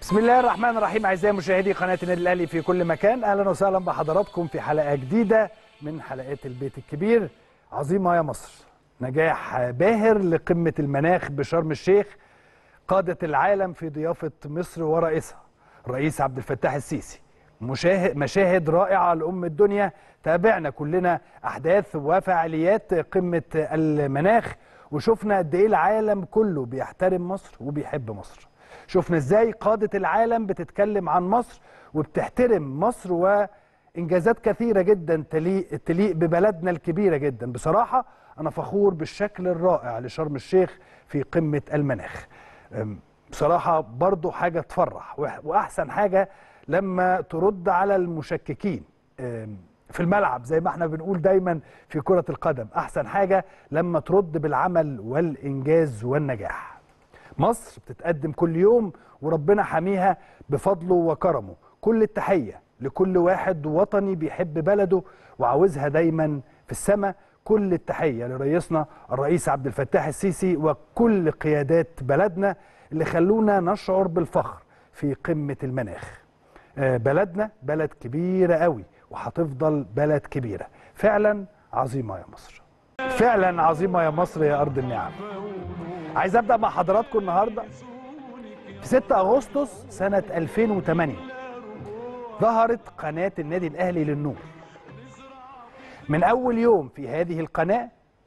بسم الله الرحمن الرحيم اعزائي مشاهدي قناه النادي الاهلي في كل مكان اهلا وسهلا بحضراتكم في حلقه جديده من حلقات البيت الكبير عظيمه يا مصر نجاح باهر لقمه المناخ بشرم الشيخ قادت العالم في ضيافه مصر ورئيسها الرئيس عبد الفتاح السيسي مشاهد مشاهد رائعه لام الدنيا تابعنا كلنا احداث وفعاليات قمه المناخ وشفنا قد ايه العالم كله بيحترم مصر وبيحب مصر شفنا ازاي قادة العالم بتتكلم عن مصر وبتحترم مصر وانجازات كثيرة جدا تليق, تليق ببلدنا الكبيرة جدا بصراحة انا فخور بالشكل الرائع لشرم الشيخ في قمة المناخ بصراحة برضو حاجة تفرح واحسن حاجة لما ترد على المشككين في الملعب زي ما احنا بنقول دايما في كرة القدم احسن حاجة لما ترد بالعمل والانجاز والنجاح مصر بتتقدم كل يوم وربنا حاميها بفضله وكرمه كل التحية لكل واحد وطني بيحب بلده وعاوزها دايما في السماء كل التحية لرئيسنا الرئيس عبد الفتاح السيسي وكل قيادات بلدنا اللي خلونا نشعر بالفخر في قمة المناخ بلدنا بلد كبيرة قوي وهتفضل بلد كبيرة فعلا عظيمة يا مصر فعلا عظيمة يا مصر يا أرض النعم عايز ابدا مع حضراتكم النهارده في 6 اغسطس سنه 2008 ظهرت قناه النادي الاهلي للنور من اول يوم في هذه القناه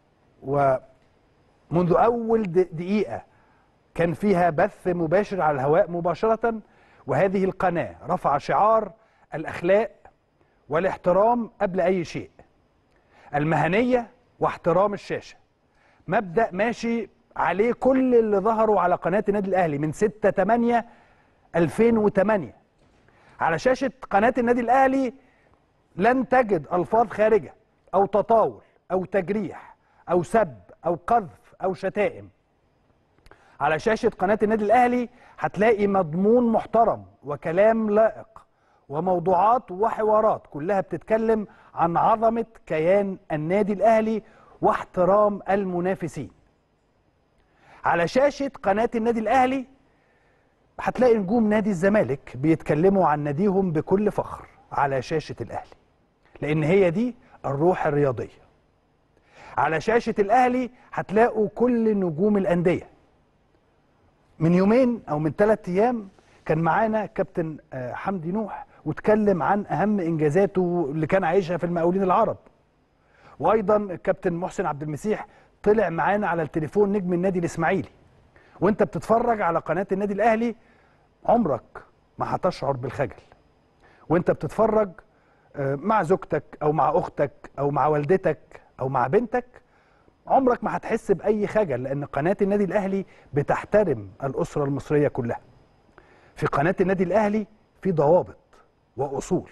ومنذ اول دقيقه كان فيها بث مباشر على الهواء مباشره وهذه القناه رفع شعار الاخلاق والاحترام قبل اي شيء المهنيه واحترام الشاشه مبدا ماشي عليه كل اللي ظهروا على قناة النادي الأهلي من 6 8 2008 على شاشة قناة النادي الأهلي لن تجد ألفاظ خارجة أو تطاول أو تجريح أو سب أو قذف أو شتائم على شاشة قناة النادي الأهلي هتلاقي مضمون محترم وكلام لائق وموضوعات وحوارات كلها بتتكلم عن عظمة كيان النادي الأهلي واحترام المنافسين على شاشة قناة النادي الأهلي هتلاقي نجوم نادي الزمالك بيتكلموا عن ناديهم بكل فخر على شاشة الأهلي لأن هي دي الروح الرياضية على شاشة الأهلي هتلاقوا كل نجوم الأندية من يومين أو من ثلاثة أيام كان معانا كابتن حمدي نوح واتكلم عن أهم إنجازاته اللي كان عايشها في المقاولين العرب وأيضا الكابتن محسن عبد المسيح طلع معانا على التليفون نجم النادي الاسماعيلي وانت بتتفرج على قناه النادي الاهلي عمرك ما هتشعر بالخجل وانت بتتفرج مع زوجتك او مع اختك او مع والدتك او مع بنتك عمرك ما هتحس باي خجل لان قناه النادي الاهلي بتحترم الاسره المصريه كلها في قناه النادي الاهلي في ضوابط واصول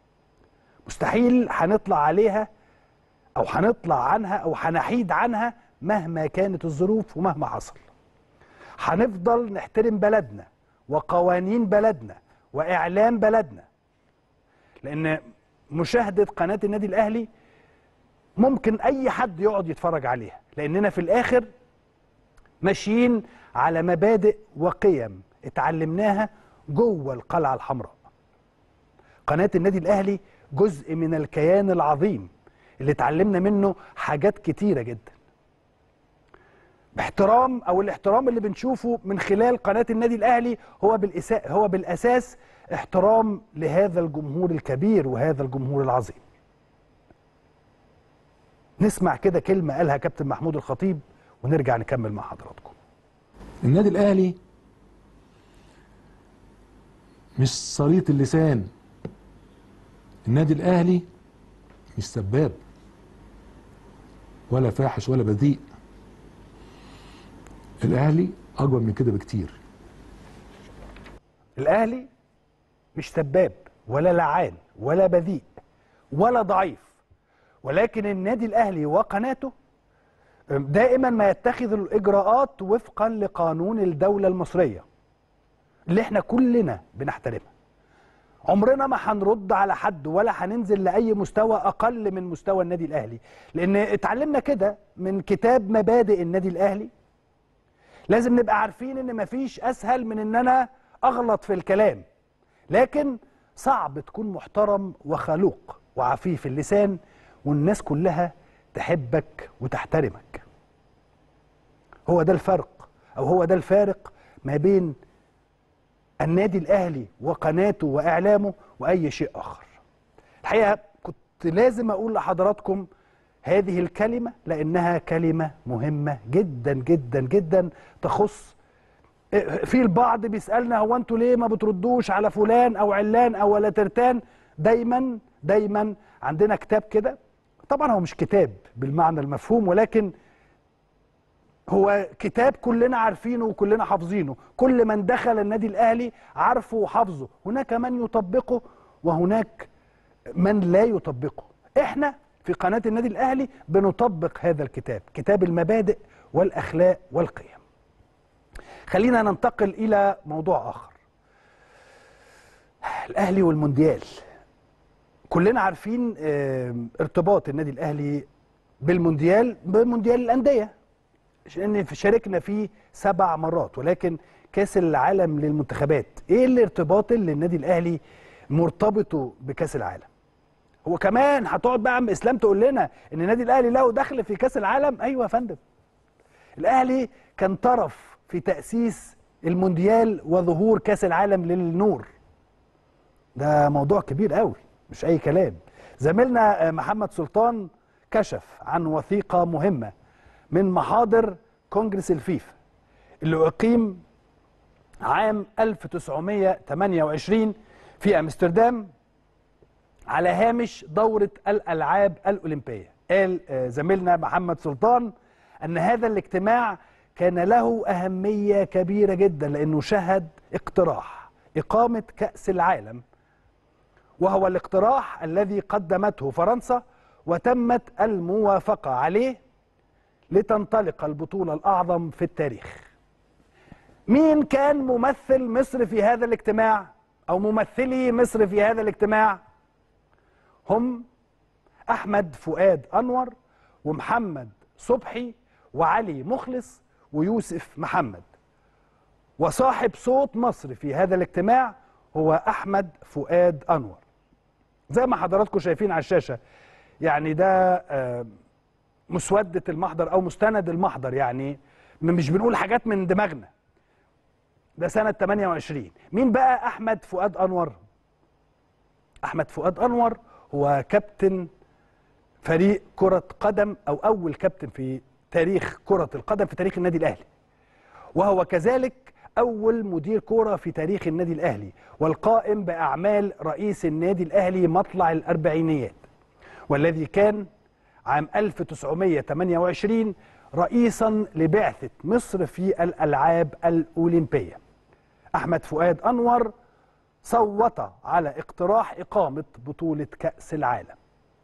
مستحيل هنطلع عليها او هنطلع عنها او هنحيد عنها مهما كانت الظروف ومهما حصل هنفضل نحترم بلدنا وقوانين بلدنا واعلام بلدنا لان مشاهده قناه النادي الاهلي ممكن اي حد يقعد يتفرج عليها لاننا في الاخر ماشيين على مبادئ وقيم اتعلمناها جوه القلعه الحمراء قناه النادي الاهلي جزء من الكيان العظيم اللي اتعلمنا منه حاجات كتيره جدا باحترام او الاحترام اللي بنشوفه من خلال قناه النادي الاهلي هو بالاساس هو بالاساس احترام لهذا الجمهور الكبير وهذا الجمهور العظيم نسمع كده كلمه قالها كابتن محمود الخطيب ونرجع نكمل مع حضراتكم النادي الاهلي مش صريط اللسان النادي الاهلي مش سباب ولا فاحش ولا بذيء الاهلي اكبر من كده بكتير الاهلي مش سباب ولا لعان ولا بذيء ولا ضعيف ولكن النادي الاهلي وقناته دائما ما يتخذ الاجراءات وفقا لقانون الدوله المصريه اللي احنا كلنا بنحترمها عمرنا ما هنرد على حد ولا هننزل لاي مستوى اقل من مستوى النادي الاهلي لان اتعلمنا كده من كتاب مبادئ النادي الاهلي لازم نبقى عارفين ان مفيش اسهل من ان انا اغلط في الكلام لكن صعب تكون محترم وخلوق وعفيف اللسان والناس كلها تحبك وتحترمك هو ده الفرق او هو ده الفارق ما بين النادي الاهلي وقناته واعلامه واي شيء اخر الحقيقه كنت لازم اقول لحضراتكم هذه الكلمه لانها كلمه مهمه جدا جدا جدا تخص في البعض بيسالنا هو انتوا ليه ما بتردوش على فلان او علان او ولا ترتان دايما دايما عندنا كتاب كده طبعا هو مش كتاب بالمعنى المفهوم ولكن هو كتاب كلنا عارفينه وكلنا حافظينه كل من دخل النادي الاهلي عارفه وحافظه هناك من يطبقه وهناك من لا يطبقه احنا في قناه النادي الاهلي بنطبق هذا الكتاب كتاب المبادئ والاخلاق والقيم خلينا ننتقل الى موضوع اخر الاهلي والمونديال كلنا عارفين آه، ارتباط النادي الاهلي بالمونديال بمونديال الانديه لان شاركنا فيه سبع مرات ولكن كاس العالم للمنتخبات ايه الارتباط اللي النادي الاهلي مرتبطه بكاس العالم هو كمان هتقعد بقى عم اسلام تقول لنا ان النادي الاهلي له دخل في كاس العالم ايوه يا فندم الاهلي كان طرف في تاسيس المونديال وظهور كاس العالم للنور ده موضوع كبير قوي مش اي كلام زميلنا آه، محمد سلطان كشف عن وثيقه مهمه من محاضر كونجرس الفيفا اللي اقيم عام 1928 في امستردام على هامش دورة الألعاب الأولمبية قال آه، زميلنا محمد سلطان أن هذا الاجتماع كان له أهمية كبيرة جدا لأنه شهد اقتراح إقامة كأس العالم وهو الاقتراح الذي قدمته فرنسا وتمت الموافقة عليه لتنطلق البطولة الأعظم في التاريخ مين كان ممثل مصر في هذا الاجتماع أو ممثلي مصر في هذا الاجتماع هم أحمد فؤاد أنور ومحمد صبحي وعلي مخلص ويوسف محمد وصاحب صوت مصر في هذا الاجتماع هو أحمد فؤاد أنور زي ما حضراتكم شايفين على الشاشة يعني ده آه، مسودة المحضر أو مستند المحضر يعني م- مش بنقول حاجات من دماغنا ده سنة 28 مين بقى أحمد فؤاد أنور أحمد فؤاد أنور هو كابتن فريق كرة قدم أو أول كابتن في تاريخ كرة القدم في تاريخ النادي الأهلي وهو كذلك أول مدير كرة في تاريخ النادي الأهلي والقائم بأعمال رئيس النادي الأهلي مطلع الأربعينيات والذي كان عام 1928 رئيسا لبعثة مصر في الألعاب الأولمبية أحمد فؤاد أنور صوت على اقتراح إقامة بطولة كأس العالم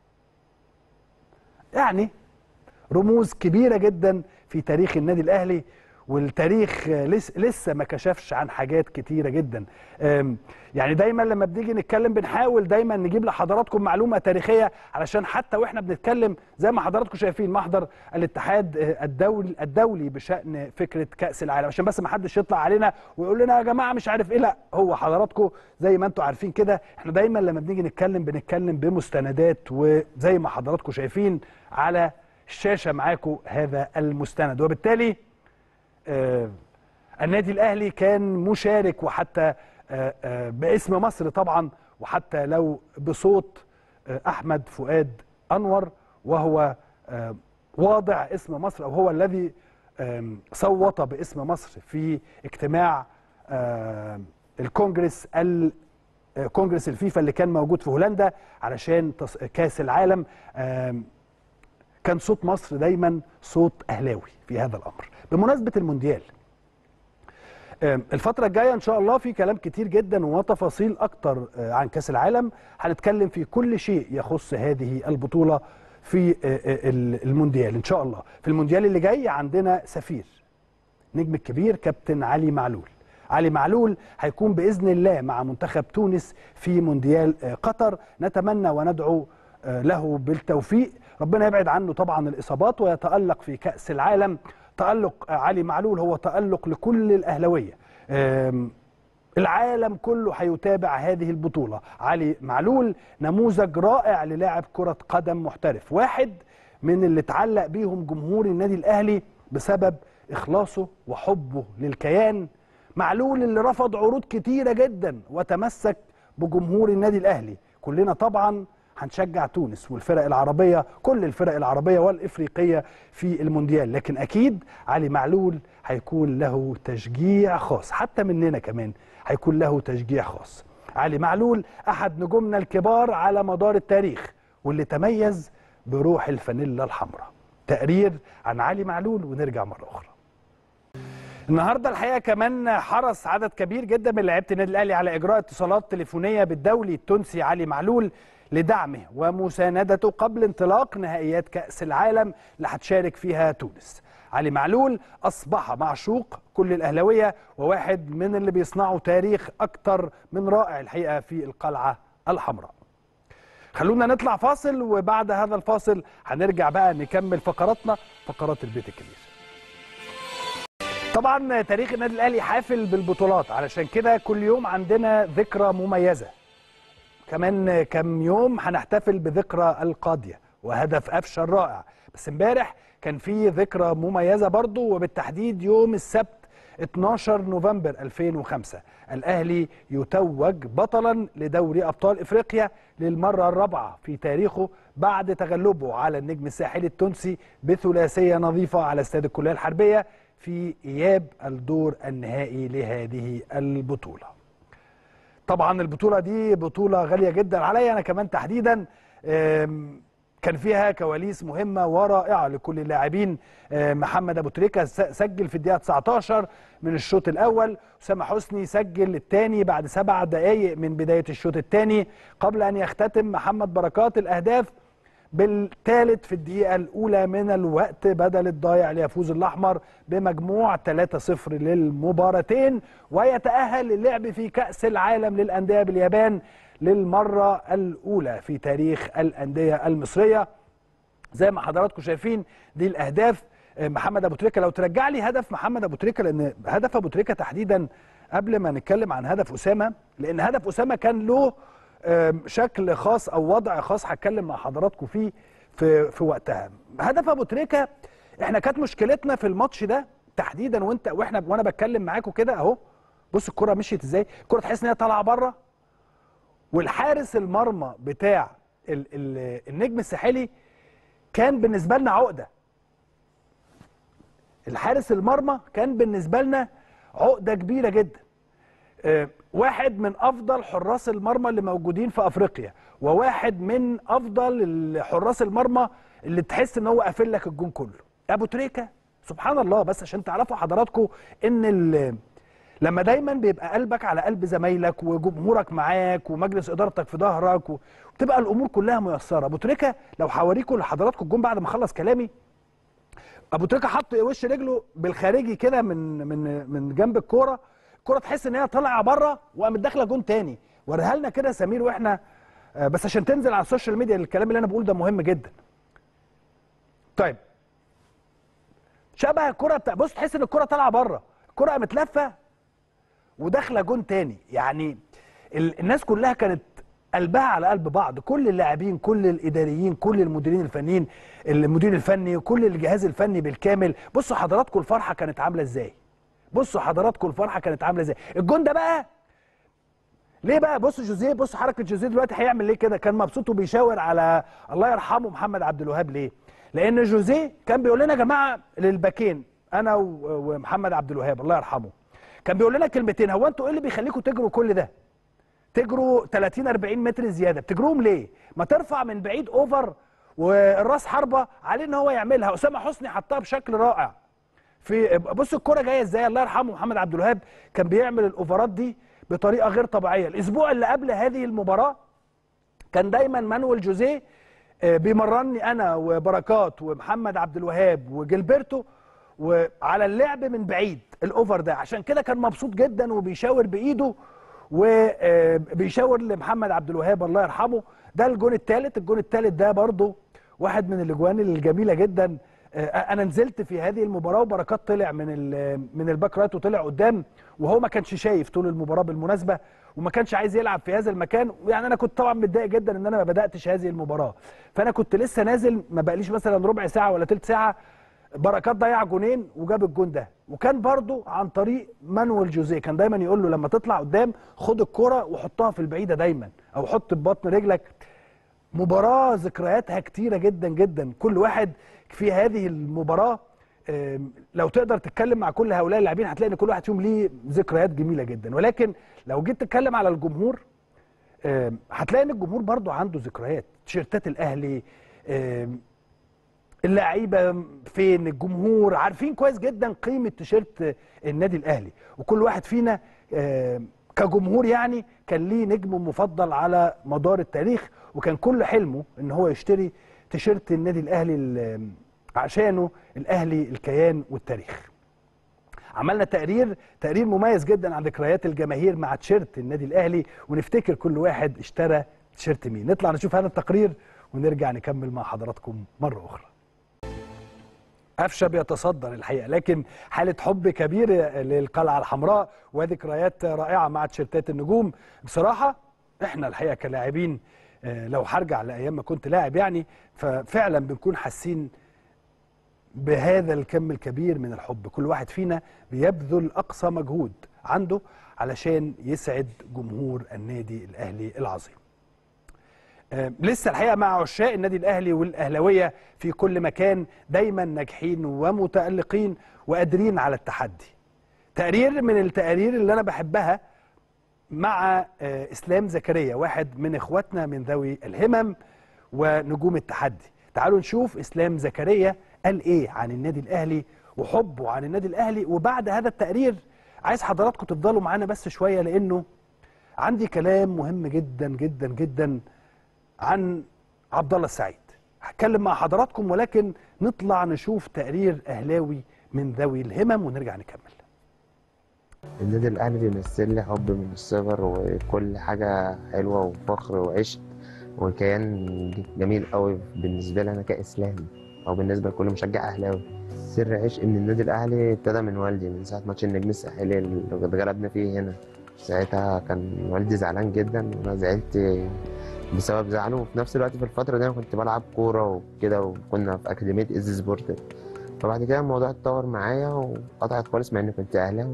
يعني رموز كبيرة جدا في تاريخ النادي الأهلي والتاريخ آه، لس لسه ما كشفش عن حاجات كتيرة جدا آم، يعني دايما لما بنيجي نتكلم بنحاول دايما نجيب لحضراتكم معلومة تاريخية علشان حتى واحنا بنتكلم زي ما حضراتكم شايفين محضر الاتحاد آه، الدولي الدولي بشأن فكرة كأس العالم عشان بس ما حدش يطلع علينا ويقول لنا يا جماعة مش عارف ايه لا هو حضراتكم زي ما انتم عارفين كده احنا دايما لما بنيجي نتكلم بنتكلم بمستندات وزي ما حضراتكم شايفين على الشاشة معاكم هذا المستند وبالتالي آه، النادي الاهلي كان مشارك وحتى آه، آه، باسم مصر طبعا وحتى لو بصوت آه، احمد فؤاد انور وهو آه، واضع اسم مصر او هو الذي آم، صوت باسم مصر في اجتماع آه، الكونجرس ال آه، كونجرس الفيفا اللي كان موجود في هولندا علشان تص- كاس العالم آم، كان صوت مصر دايما صوت اهلاوي في هذا الامر بمناسبه المونديال آم، الفترة الجاية إن شاء الله في كلام كتير جدا وتفاصيل أكتر آه، عن كأس العالم هنتكلم في كل شيء يخص هذه البطولة في آه، آه، ال- المونديال إن شاء الله في المونديال اللي جاي عندنا سفير نجم الكبير كابتن علي معلول علي معلول هيكون باذن الله مع منتخب تونس في مونديال آه، قطر نتمنى وندعو آه، له بالتوفيق ربنا يبعد عنه طبعا الاصابات ويتالق في كاس العالم تالق آه، علي معلول هو تالق لكل الاهلاويه آم، العالم كله هيتابع هذه البطولة علي معلول نموذج رائع للاعب كرة قدم محترف واحد من اللي اتعلق بيهم جمهور النادي الأهلي بسبب إخلاصه وحبه للكيان معلول اللي رفض عروض كتيرة جدا وتمسك بجمهور النادي الأهلي كلنا طبعا هنشجع تونس والفرق العربية كل الفرق العربية والإفريقية في المونديال لكن أكيد علي معلول هيكون له تشجيع خاص حتى مننا كمان هيكون له تشجيع خاص علي معلول أحد نجومنا الكبار على مدار التاريخ واللي تميز بروح الفانيلا الحمراء تقرير عن علي معلول ونرجع مرة أخرى النهارده الحقيقه كمان حرص عدد كبير جدا من لعيبه النادي الاهلي على اجراء اتصالات تليفونيه بالدولي التونسي علي معلول لدعمه ومساندته قبل انطلاق نهائيات كاس العالم اللي هتشارك فيها تونس. علي معلول اصبح معشوق كل الاهلاويه وواحد من اللي بيصنعوا تاريخ اكتر من رائع الحقيقه في القلعه الحمراء. خلونا نطلع فاصل وبعد هذا الفاصل هنرجع بقى نكمل فقراتنا فقرات البيت الكبير. طبعا تاريخ النادي الاهلي حافل بالبطولات علشان كده كل يوم عندنا ذكرى مميزه كمان كم يوم هنحتفل بذكرى القاضيه وهدف قفشه الرائع بس امبارح كان في ذكرى مميزه برضو وبالتحديد يوم السبت 12 نوفمبر 2005 الاهلي يتوج بطلا لدوري ابطال افريقيا للمره الرابعه في تاريخه بعد تغلبه على النجم الساحلي التونسي بثلاثيه نظيفه على استاد الكليه الحربيه في اياب الدور النهائي لهذه البطوله. طبعا البطوله دي بطوله غاليه جدا عليا انا كمان تحديدا كان فيها كواليس مهمه ورائعه لكل اللاعبين محمد ابو تريكه سجل في الدقيقه 19 من الشوط الاول اسامه حسني سجل الثاني بعد سبع دقائق من بدايه الشوط الثاني قبل ان يختتم محمد بركات الاهداف بالثالث في الدقيقة الأولى من الوقت بدل الضايع ليفوز الأحمر بمجموع 3-0 للمباراتين ويتأهل للعب في كأس العالم للأندية باليابان للمرة الأولى في تاريخ الأندية المصرية زي ما حضراتكم شايفين دي الأهداف محمد أبو تريكة لو ترجع لي هدف محمد أبو تريكة لأن هدف أبو تريكة تحديدا قبل ما نتكلم عن هدف أسامة لأن هدف أسامة كان له شكل خاص او وضع خاص هتكلم مع حضراتكم فيه في في وقتها هدف ابو تريكه احنا كانت مشكلتنا في الماتش ده تحديدا وانت واحنا وانا بتكلم معاكم كده اهو بص الكره مشيت ازاي الكره تحس ان هي طالعه بره والحارس المرمى بتاع ال ال النجم الساحلي كان بالنسبه لنا عقده الحارس المرمى كان بالنسبه لنا عقده كبيره جدا واحد من افضل حراس المرمى اللي موجودين في افريقيا وواحد من افضل حراس المرمى اللي تحس ان هو قافل لك الجون كله ابو تريكه سبحان الله بس عشان تعرفوا حضراتكم ان لما دايما بيبقى قلبك على قلب زمايلك وجمهورك معاك ومجلس ادارتك في ظهرك وبتبقى الامور كلها ميسره ابو تريكه لو هوريكم لحضراتكم الجون بعد ما اخلص كلامي ابو تريكه حط وش رجله بالخارجي كده من من من جنب الكوره الكره تحس ان هي طالعه بره وقامت داخله جون تاني وريها لنا كده سمير واحنا بس عشان تنزل على السوشيال ميديا الكلام اللي انا بقوله ده مهم جدا طيب شبه الكره بتاع بص تحس ان الكره طالعه بره الكره قامت لفه وداخله جون تاني يعني ال... الناس كلها كانت قلبها على قلب بعض كل اللاعبين كل الاداريين كل المديرين الفنيين المدير الفني كل الجهاز الفني بالكامل بصوا حضراتكم الفرحه كانت عامله ازاي بصوا حضراتكم الفرحه كانت عامله ازاي الجون ده بقى ليه بقى بصوا جوزيه بصوا حركه جوزيه دلوقتي هيعمل ليه كده كان مبسوط وبيشاور على الله يرحمه محمد عبد الوهاب ليه لان جوزيه كان بيقول لنا يا جماعه للباكين انا ومحمد عبد الوهاب الله يرحمه كان بيقول لنا كلمتين هو انتوا ايه اللي بيخليكم تجروا كل ده تجروا 30 40 متر زياده بتجروهم ليه ما ترفع من بعيد اوفر والراس حربه عليه ان هو يعملها اسامه حسني حطها بشكل رائع في بص الكرة جايه ازاي الله يرحمه محمد عبد الوهاب كان بيعمل الاوفرات دي بطريقه غير طبيعيه الاسبوع اللي قبل هذه المباراه كان دايما مانويل جوزيه بيمرني انا وبركات ومحمد عبد الوهاب وجilberto وعلى اللعب من بعيد الاوفر ده عشان كده كان مبسوط جدا وبيشاور بايده وبيشاور لمحمد عبد الوهاب الله يرحمه ده الجون الثالث الجون الثالث ده برضه واحد من الاجوان الجميله جدا آه، انا نزلت في هذه المباراه وبركات طلع من ال- من الباك رايت وطلع قدام وهو ما كانش شايف طول المباراه بالمناسبه وما كانش عايز يلعب في هذا المكان يعني انا كنت طبعا متضايق جدا ان انا ما بداتش هذه المباراه فانا كنت لسه نازل ما بقاليش مثلا ربع ساعه ولا ثلث ساعه بركات ضيع جونين وجاب الجون ده وكان برضو عن طريق مانويل جوزيه كان دايما يقول له لما تطلع قدام خد الكرة وحطها في البعيده دايما او حط ببطن رجلك مباراة ذكرياتها كتيرة جدا جدا كل واحد في هذه المباراة آم، لو تقدر تتكلم مع كل هؤلاء اللاعبين هتلاقي ان كل واحد فيهم ليه ذكريات جميلة جدا ولكن لو جيت تتكلم على الجمهور آم، هتلاقي ان الجمهور برضو عنده ذكريات تيشيرتات الاهلي آم، اللعيبه فين الجمهور عارفين كويس جدا قيمه تيشيرت النادي الاهلي وكل واحد فينا آه، كجمهور يعني كان ليه نجم مفضل على مدار التاريخ وكان كل حلمه ان هو يشتري تيشيرت النادي الاهلي ال- عشانه الاهلي الكيان والتاريخ عملنا تقرير تقرير مميز جدا عن ذكريات الجماهير مع تيشيرت النادي الاهلي ونفتكر كل واحد اشترى تيشيرت مين نطلع نشوف هذا التقرير ونرجع نكمل مع حضراتكم مره اخرى قفشه بيتصدر الحقيقه لكن حاله حب كبير للقلعه الحمراء وذكريات رائعه مع تيشيرتات النجوم بصراحه احنا الحقيقه كلاعبين آه، لو هرجع لايام ما كنت لاعب يعني ففعلا بنكون حاسين بهذا الكم الكبير من الحب كل واحد فينا بيبذل اقصى مجهود عنده علشان يسعد جمهور النادي الاهلي العظيم آه، لسه الحقيقه مع عشاق النادي الاهلي والاهلاويه في كل مكان دايما ناجحين ومتالقين وقادرين على التحدي. تقرير من التقارير اللي انا بحبها مع آه، اسلام زكريا واحد من اخواتنا من ذوي الهمم ونجوم التحدي. تعالوا نشوف اسلام زكريا قال ايه عن النادي الاهلي وحبه عن النادي الاهلي وبعد هذا التقرير عايز حضراتكم تفضلوا معانا بس شويه لانه عندي كلام مهم جدا جدا جدا عن عبد الله السعيد هتكلم مع حضراتكم ولكن نطلع نشوف تقرير اهلاوي من ذوي الهمم ونرجع نكمل النادي الأهلي بيمثل لي حب من الصغر وكل حاجة حلوة وفخر وعشق وكيان جميل قوي بالنسبة لي أنا كإسلام أو بالنسبة لكل مشجع أهلاوي سر عشق من النادي الأهلي ابتدى من والدي من ساعة ماتش النجم الساحلي اللي اتغلبنا فيه هنا ساعتها كان والدي زعلان جدا وأنا زعلت بسبب زعله وفي نفس الوقت في الفترة دي أنا كنت بلعب كورة وكده وكنا في أكاديمية إيزي سبورت فبعد كده الموضوع اتطور معايا وقطعت خالص مع إني كنت أهلاوي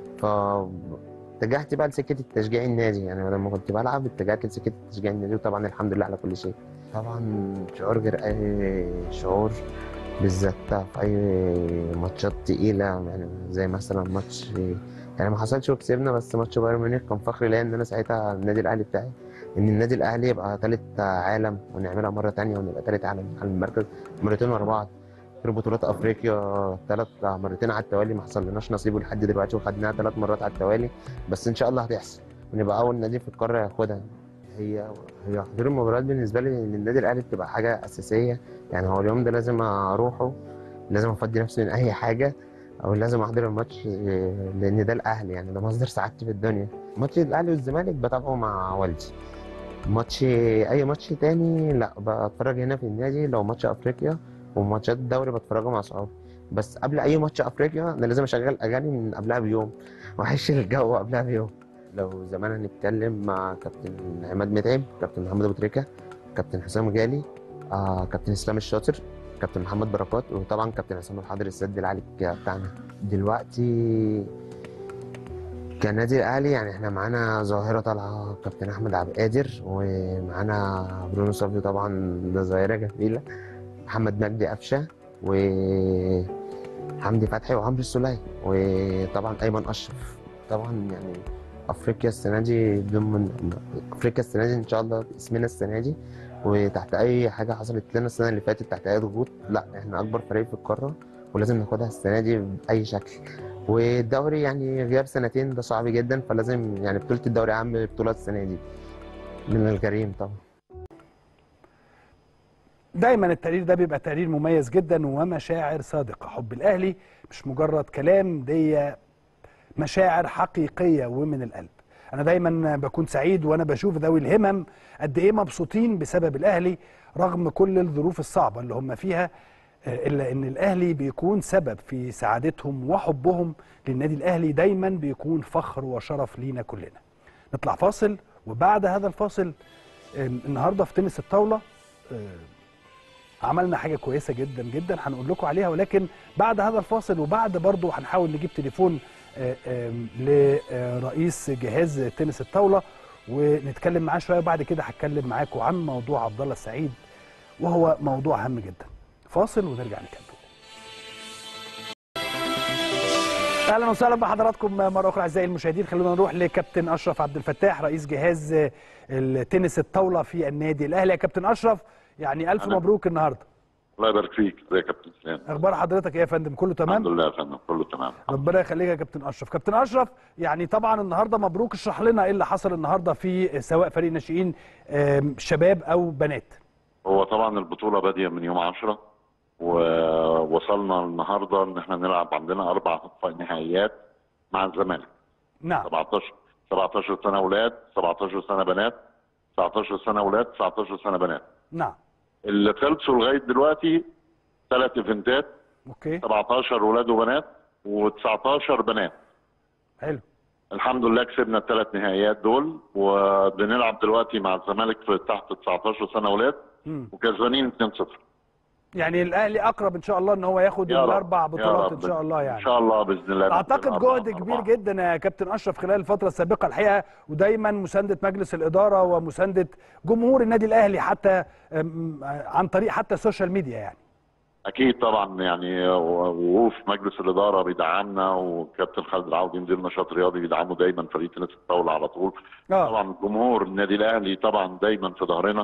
فاتجهت بقى لسكة التشجيع النادي يعني لما كنت بلعب اتجهت لسكة التشجيع النادي وطبعا الحمد لله على كل شيء طبعا شعور غير أي شعور بالذات في أي ماتشات تقيلة يعني زي مثلا ماتش يعني ما حصلش وكسبنا بس ماتش بايرن ميونخ كان فخر ليا إن أنا ساعتها النادي الأهلي بتاعي إن النادي الأهلي يبقى تالت عالم ونعملها مرة تانية ونبقى تالت عالم على المركز مرتين ورا بعض غير بطولات افريقيا ثلاث مرتين على التوالي ما حصلناش نصيب لحد دلوقتي وخدناها ثلاث مرات على التوالي بس ان شاء الله هتحصل ونبقى اول نادي في القاره ياخدها هي هي حضور المباريات بالنسبه لي للنادي الاهلي بتبقى حاجه اساسيه يعني هو اليوم ده لازم اروحه لازم افضي نفسي من اي حاجه او لازم احضر الماتش إيه، لان ده الاهلي يعني ده مصدر سعادتي في الدنيا ماتش الاهلي والزمالك بتابعه مع والدي ماتش اي ماتش تاني لا بتفرج هنا في النادي لو ماتش افريقيا وماتشات الدوري بتفرجها مع صحابي بس قبل اي ماتش افريقيا انا لازم اشغل اغاني من قبلها بيوم واعيش الجو قبلها بيوم لو زمان هنتكلم مع كابتن عماد متعب كابتن محمد ابو تريكه كابتن حسام جالي آه كابتن اسلام الشاطر كابتن محمد بركات وطبعا كابتن عصام الحضري السد العالي بتاعنا دلوقتي كنادي الاهلي يعني احنا معانا ظاهره طالعه كابتن احمد عبد القادر ومعانا برونو صبري طبعا ده ظاهره جميله محمد مجدي قفشه وحمدي فتحي وعمرو السولية وطبعا ايمن اشرف طبعا يعني افريقيا السنه دي ضمن افريقيا السنه دي ان شاء الله اسمنا السنه دي وتحت اي حاجه حصلت لنا السنه اللي فاتت تحت اي ضغوط لا احنا اكبر فريق في القاره ولازم ناخدها السنه دي باي شكل والدوري يعني غياب سنتين ده صعب جدا فلازم يعني بطوله الدوري اهم بطولات السنه دي من الغريم طبعا دايما التقرير ده بيبقى تقرير مميز جدا ومشاعر صادقه حب الاهلي مش مجرد كلام دي مشاعر حقيقيه ومن القلب انا دايما بكون سعيد وانا بشوف ذوي الهمم قد ايه مبسوطين بسبب الاهلي رغم كل الظروف الصعبه اللي هم فيها آه، الا ان الاهلي بيكون سبب في سعادتهم وحبهم للنادي الاهلي دايما بيكون فخر وشرف لينا كلنا نطلع فاصل وبعد هذا الفاصل آم، النهارده في تنس الطاوله آه، عملنا حاجه كويسه جدا جدا هنقول لكم عليها ولكن بعد هذا الفاصل وبعد برضه هنحاول نجيب تليفون آه، آم، لرئيس جهاز تنس الطاوله ونتكلم معاه شويه وبعد كده هتكلم معاكم عن موضوع عبد الله السعيد وهو موضوع هام جدا فاصل ونرجع نكمل اهلا وسهلا بحضراتكم مره اخرى اعزائي المشاهدين خلونا نروح لكابتن اشرف عبد الفتاح رئيس جهاز التنس الطاوله في النادي الاهلي يا كابتن اشرف يعني الف أنا- مبروك النهارده الله يبارك فيك ازيك يا كابتن اسلام اخبار حضرتك ايه يا فندم كله الحمد تمام لله يا فندم كله تمام ربنا يخليك يا كابتن اشرف كابتن اشرف يعني طبعا النهارده مبروك اشرح لنا ايه اللي حصل النهارده في سواء فريق ناشئين آم، شباب او بنات هو طبعا البطوله باديه من يوم 10 ووصلنا النهارده ان احنا نلعب عندنا اربع نهائيات مع الزمالك نعم 17 17 سنه اولاد 17 سنه بنات 19 سنه اولاد 19 سنه بنات نعم اللي خلصوا لغايه دلوقتي ثلاث ايفنتات اوكي 17 ولاد وبنات و19 بنات حلو الحمد لله كسبنا الثلاث نهائيات دول وبنلعب دلوقتي مع الزمالك في تحت 19 سنه اولاد مم. وكسبانين 2-0 يعني الاهلي اقرب ان شاء الله ان هو ياخد يا رب، الاربع يا بطولات رب. ان شاء الله يعني ان شاء الله باذن الله اعتقد الأربعة جهد كبير أربعة. جدا يا كابتن اشرف خلال الفتره السابقه الحقيقه ودايما مسانده مجلس الاداره ومسانده جمهور النادي الاهلي حتى أم، عن طريق حتى السوشيال ميديا يعني اكيد طبعا يعني وقوف مجلس الاداره بيدعمنا وكابتن خالد العوضي مدير نشاط رياضي بيدعموا دايما فريق تنس الطاوله على طول اه طبعا جمهور النادي الاهلي طبعا دايما في ظهرنا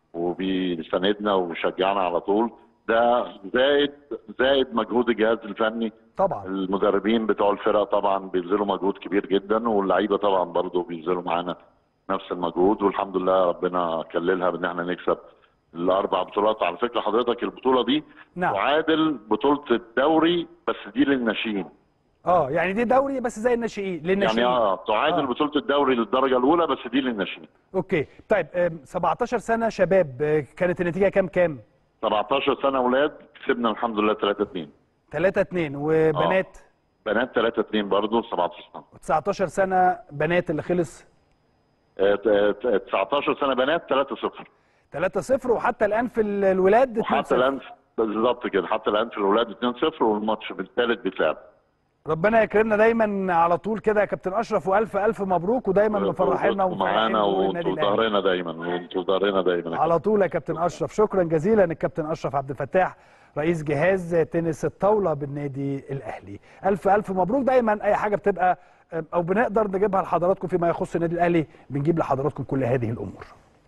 وبيساندنا وبيشجعنا على طول ده زائد زائد مجهود الجهاز الفني طبعا المدربين بتوع الفرق طبعا بيبذلوا مجهود كبير جدا واللعيبه طبعا برضو بيبذلوا معانا نفس المجهود والحمد لله ربنا كللها بان احنا نكسب الاربع بطولات على فكره حضرتك البطوله دي نعم تعادل بطوله الدوري بس دي للناشئين اه يعني دي دوري بس زي الناشئين للناشئين يعني اه تعادل آه. بطوله الدوري للدرجه الاولى بس دي للناشئين اوكي طيب أم، 17 سنه شباب أه، كانت النتيجه كام كام 17 سنه اولاد كسبنا الحمد لله 3 2 3 2 وبنات بنات 3 2 برضه 17 سنه 19 سنه بنات اللي خلص آه، ت- ت- 19 سنه بنات 3 0 3 0 وحتى الان في ال- الولاد 2 وحتى 0 الان بالظبط كده حتى الان في الاولاد 2 0 والماتش الثالث بيتلعب ربنا يكرمنا دايما على طول كده يا كابتن اشرف والف الف مبروك ودايما مفرحينا ومفرحين ومعانا النادي وانتوا الاهلي ظهرنا دايما وانتوا ظهرنا دايما على طول يا كابتن اشرف شكرا جزيلا الكابتن اشرف عبد الفتاح رئيس جهاز تنس الطاوله بالنادي الاهلي الف الف مبروك دايما اي حاجه بتبقى او بنقدر نجيبها لحضراتكم فيما يخص النادي الاهلي بنجيب لحضراتكم كل هذه الامور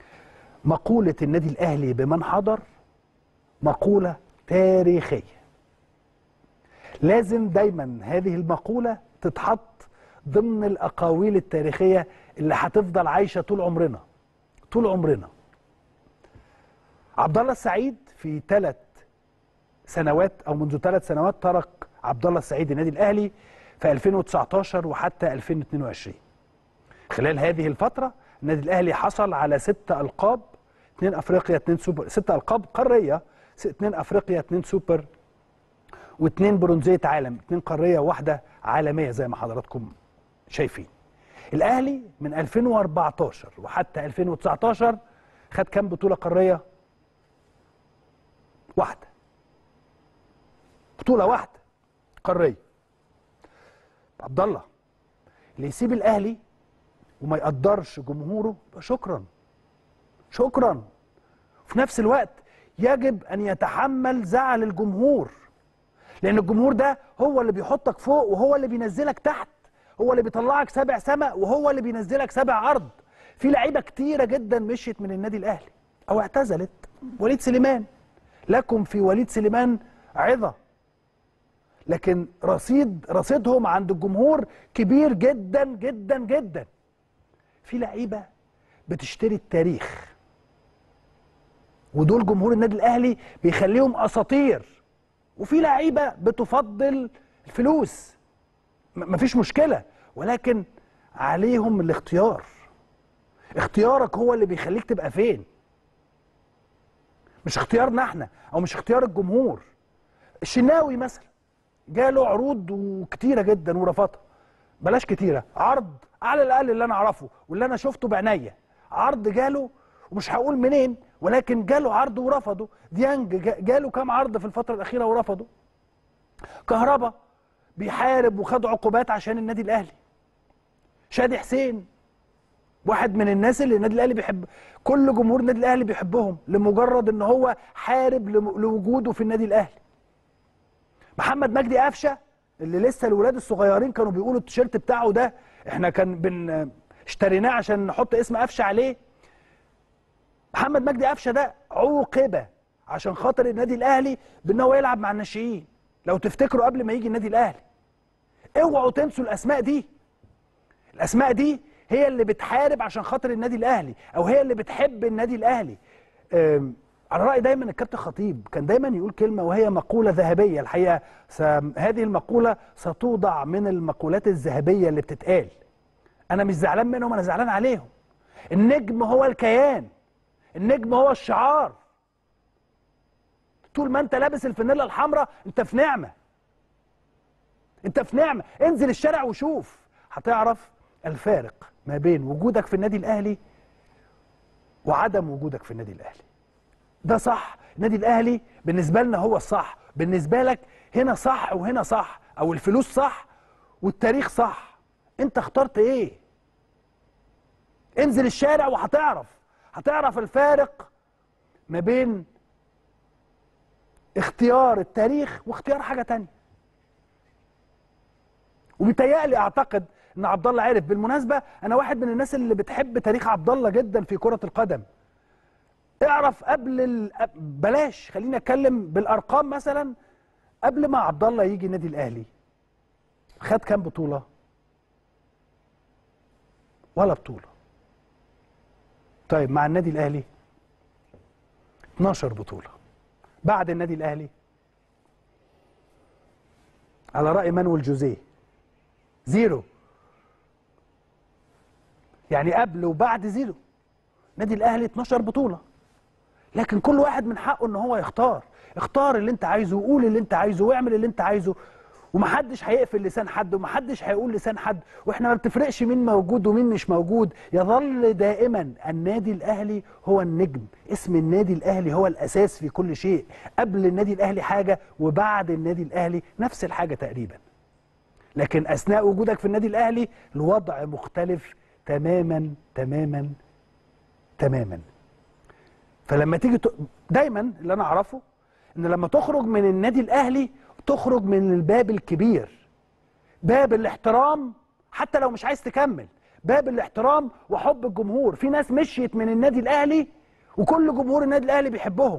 مقوله النادي الاهلي بمن حضر مقوله تاريخيه لازم دايما هذه المقوله تتحط ضمن الاقاويل التاريخيه اللي هتفضل عايشه طول عمرنا طول عمرنا عبد الله السعيد في ثلاث سنوات او منذ ثلاث سنوات ترك عبد الله السعيد النادي الاهلي في 2019 وحتى 2022 خلال هذه الفتره النادي الاهلي حصل على ست القاب اثنين افريقيا اثنين سوبر ست القاب قاريه س- اثنين افريقيا اثنين سوبر واثنين برونزيه عالم اثنين قاريه واحده عالميه زي ما حضراتكم شايفين الاهلي من 2014 وحتى 2019 خد كام بطوله قاريه واحده بطوله واحده قاريه عبد الله اللي يسيب الاهلي وما يقدرش جمهوره يبقى شكرا شكرا في نفس الوقت يجب ان يتحمل زعل الجمهور لان الجمهور ده هو اللي بيحطك فوق وهو اللي بينزلك تحت هو اللي بيطلعك سابع سماء وهو اللي بينزلك سابع ارض في لعيبه كتيره جدا مشيت من النادي الاهلي او اعتزلت وليد سليمان لكم في وليد سليمان عظه لكن رصيد رصيدهم عند الجمهور كبير جدا جدا جدا في لعيبه بتشتري التاريخ ودول جمهور النادي الاهلي بيخليهم اساطير وفي لعيبه بتفضل الفلوس م- مفيش مشكله ولكن عليهم الاختيار اختيارك هو اللي بيخليك تبقى فين مش اختيارنا احنا او مش اختيار الجمهور الشناوي مثلا جاله عروض وكتيره جدا ورفضها بلاش كتيره عرض على الاقل اللي انا اعرفه واللي انا شفته بعينيا عرض جاله ومش هقول منين ولكن جاله عرض ورفضه ديانج جا- جاله كام عرض في الفتره الاخيره ورفضه كهربا بيحارب وخد عقوبات عشان النادي الاهلي شادي حسين واحد من الناس اللي النادي الاهلي بيحب كل جمهور النادي الاهلي بيحبهم لمجرد ان هو حارب لم- لوجوده في النادي الاهلي محمد مجدي قفشه اللي لسه الولاد الصغيرين كانوا بيقولوا التيشيرت بتاعه ده احنا كان بن اشتريناه عشان نحط اسم قفشه عليه محمد مجدي قفشه ده عوقب عشان خاطر النادي الاهلي بان هو يلعب مع الناشئين لو تفتكروا قبل ما يجي النادي الاهلي اوعوا تنسوا الاسماء دي الاسماء دي هي اللي بتحارب عشان خاطر النادي الاهلي او هي اللي بتحب النادي الاهلي أم، على راي دايما الكابتن خطيب كان دايما يقول كلمه وهي مقوله ذهبيه الحقيقه س- هذه المقوله ستوضع من المقولات الذهبيه اللي بتتقال انا مش زعلان منهم انا زعلان عليهم النجم هو الكيان النجم هو الشعار طول ما انت لابس الفانيلا الحمراء انت في نعمه انت في نعمه انزل الشارع وشوف هتعرف الفارق ما بين وجودك في النادي الاهلي وعدم وجودك في النادي الاهلي ده صح النادي الاهلي بالنسبه لنا هو الصح بالنسبه لك هنا صح وهنا صح او الفلوس صح والتاريخ صح انت اخترت ايه انزل الشارع وهتعرف هتعرف الفارق ما بين اختيار التاريخ واختيار حاجه تانية وبيتهيألي اعتقد ان عبد الله عرف بالمناسبه انا واحد من الناس اللي بتحب تاريخ عبد الله جدا في كره القدم اعرف قبل ال... بلاش خليني اتكلم بالارقام مثلا قبل ما عبد الله يجي النادي الاهلي خد كام بطوله ولا بطوله طيب مع النادي الاهلي 12 بطوله بعد النادي الاهلي على راي مانويل جوزيه زيرو يعني قبل وبعد زيرو نادي الاهلي 12 بطوله لكن كل واحد من حقه ان هو يختار اختار اللي انت عايزه وقول اللي انت عايزه واعمل اللي انت عايزه ومحدش هيقفل لسان حد ومحدش هيقول لسان حد واحنا ما بتفرقش مين موجود ومين مش موجود يظل دائما النادي الاهلي هو النجم اسم النادي الاهلي هو الاساس في كل شيء قبل النادي الاهلي حاجه وبعد النادي الاهلي نفس الحاجه تقريبا لكن اثناء وجودك في النادي الاهلي الوضع مختلف تماما تماما تماما فلما تيجي ت... دايما اللي انا اعرفه ان لما تخرج من النادي الاهلي تخرج من الباب الكبير باب الاحترام حتى لو مش عايز تكمل باب الاحترام وحب الجمهور في ناس مشيت من النادي الاهلي وكل جمهور النادي الاهلي بيحبهم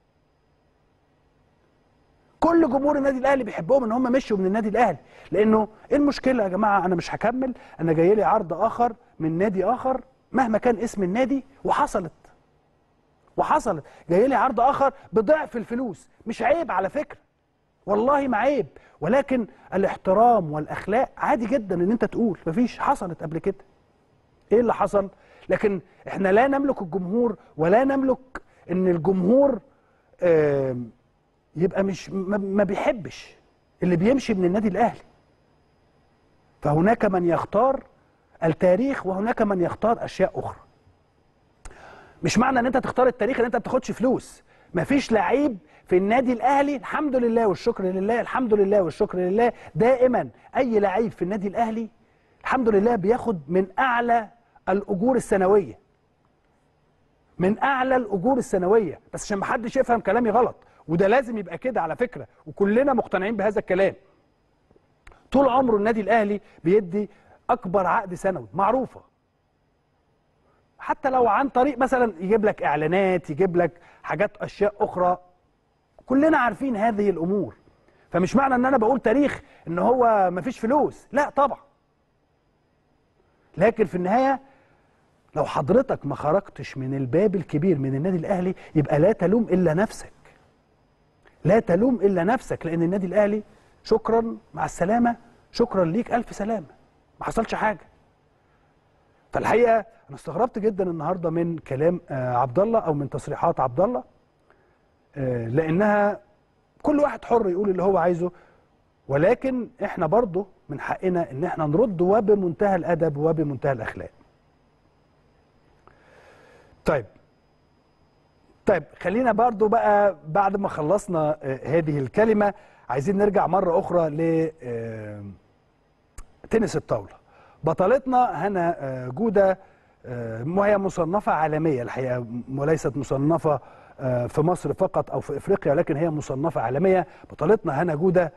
كل جمهور النادي الاهلي بيحبهم ان هم مشوا من النادي الاهلي لانه ايه المشكله يا جماعه انا مش هكمل انا جاي لي عرض اخر من نادي اخر مهما كان اسم النادي وحصلت وحصلت جاي لي عرض اخر بضعف الفلوس مش عيب على فكره والله ما عيب ولكن الاحترام والاخلاق عادي جدا ان انت تقول مفيش حصلت قبل كده ايه اللي حصل لكن احنا لا نملك الجمهور ولا نملك ان الجمهور آم، يبقى مش ما ما بيحبش اللي بيمشي من النادي الاهلي فهناك من يختار التاريخ وهناك من يختار اشياء اخرى مش معنى ان انت تختار التاريخ ان انت ما بتاخدش فلوس مفيش لعيب في النادي الاهلي الحمد لله والشكر لله الحمد لله والشكر لله دائما اي لعيب في النادي الاهلي الحمد لله بياخد من اعلى الاجور السنويه من اعلى الاجور السنويه بس عشان ما حدش يفهم كلامي غلط وده لازم يبقى كده على فكره وكلنا مقتنعين بهذا الكلام طول عمره النادي الاهلي بيدي اكبر عقد سنوي معروفه حتى لو عن طريق مثلا يجيب لك اعلانات يجيب لك حاجات اشياء اخرى كلنا عارفين هذه الامور فمش معنى ان انا بقول تاريخ ان هو مفيش فلوس لا طبعا لكن في النهايه لو حضرتك ما خرجتش من الباب الكبير من النادي الاهلي يبقى لا تلوم الا نفسك لا تلوم الا نفسك لان النادي الاهلي شكرا مع السلامه شكرا ليك الف سلامه ما حصلش حاجه فالحقيقه انا استغربت جدا النهارده من كلام آه، عبد الله او من تصريحات عبد الله آه، لانها كل واحد حر يقول اللي هو عايزه ولكن احنا برضه من حقنا ان احنا نرد وبمنتهى الادب وبمنتهى الاخلاق طيب طيب خلينا برضو بقى بعد ما خلصنا آه، هذه الكلمة عايزين نرجع مرة أخرى ل آه، تنس الطاولة بطلتنا هنا آه، جودة آه، وهي مصنفة عالمية الحقيقة وليست مصنفة آه، في مصر فقط أو في إفريقيا ولكن هي مصنفة عالمية بطلتنا هنا جودة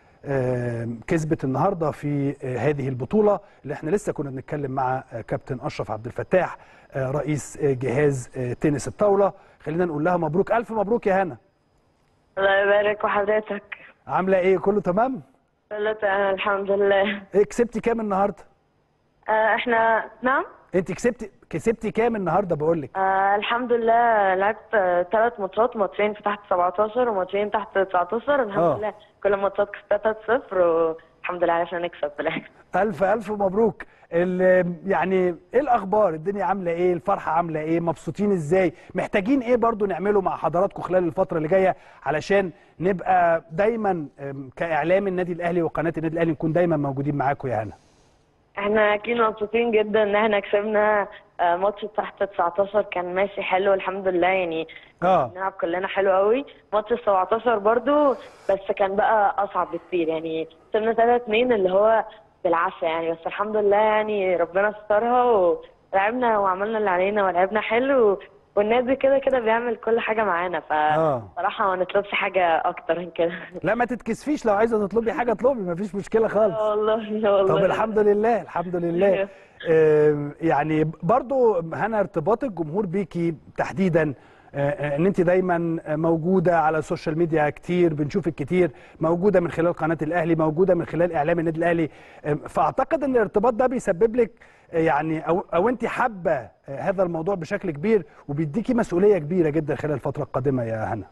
آه، كسبت النهارده في آه، هذه البطوله اللي احنا لسه كنا بنتكلم مع آه، كابتن اشرف عبد الفتاح آه، رئيس آه، جهاز آه، تنس الطاوله خلينا نقول لها مبروك الف مبروك يا هنا الله يبارك وحضرتك عامله ايه كله تمام كله تمام الحمد لله إيه كسبتي كام النهارده آه احنا نعم انت كسبتي كسبتي كام النهارده بقول لك آه الحمد لله لعبت ثلاث ماتشات ماتشين في تحت 17 وماتشين تحت 19 الحمد آه. لله كل الماتشات كسبتها 3-0 والحمد لله عرفنا نكسب في الاخر الف الف مبروك ال- يعني ايه الاخبار الدنيا عامله ايه الفرحه عامله ايه مبسوطين ازاي محتاجين ايه برضو نعمله مع حضراتكم خلال الفتره اللي جايه علشان نبقى دايما أم، كاعلام النادي الاهلي وقناه النادي الاهلي نكون دايما موجودين معاكم يا هنا احنا اكيد مبسوطين جدا ان احنا كسبنا آه، ماتش تحت 19 كان ماشي حلو الحمد لله يعني اه بنلعب كلنا حلو قوي ماتش ال 17 برضو بس كان بقى اصعب بكتير يعني كسبنا 3 2 اللي هو بالعافيه يعني بس الحمد لله يعني ربنا سترها ولعبنا وعملنا اللي علينا ولعبنا حلو والنادي كده كده بيعمل كل حاجه معانا آه. فصراحه ما نطلبش حاجه اكتر من كده لا ما تتكسفيش لو عايزه تطلبي حاجه اطلبي مفيش مشكله خالص لا والله لا والله طب الحمد لله الحمد لله آم، يعني برضو هنا ارتباط الجمهور بيكي تحديدا آه، آه، ان انت دايما موجوده على السوشيال ميديا كتير بنشوفك كتير موجوده من خلال قناه الاهلي موجوده من خلال اعلام النادي الاهلي آم، فاعتقد ان الارتباط ده بيسبب لك آه، يعني او او انت حابه آه، هذا الموضوع بشكل كبير وبيديكي مسؤوليه كبيره جدا خلال الفتره القادمه يا هنا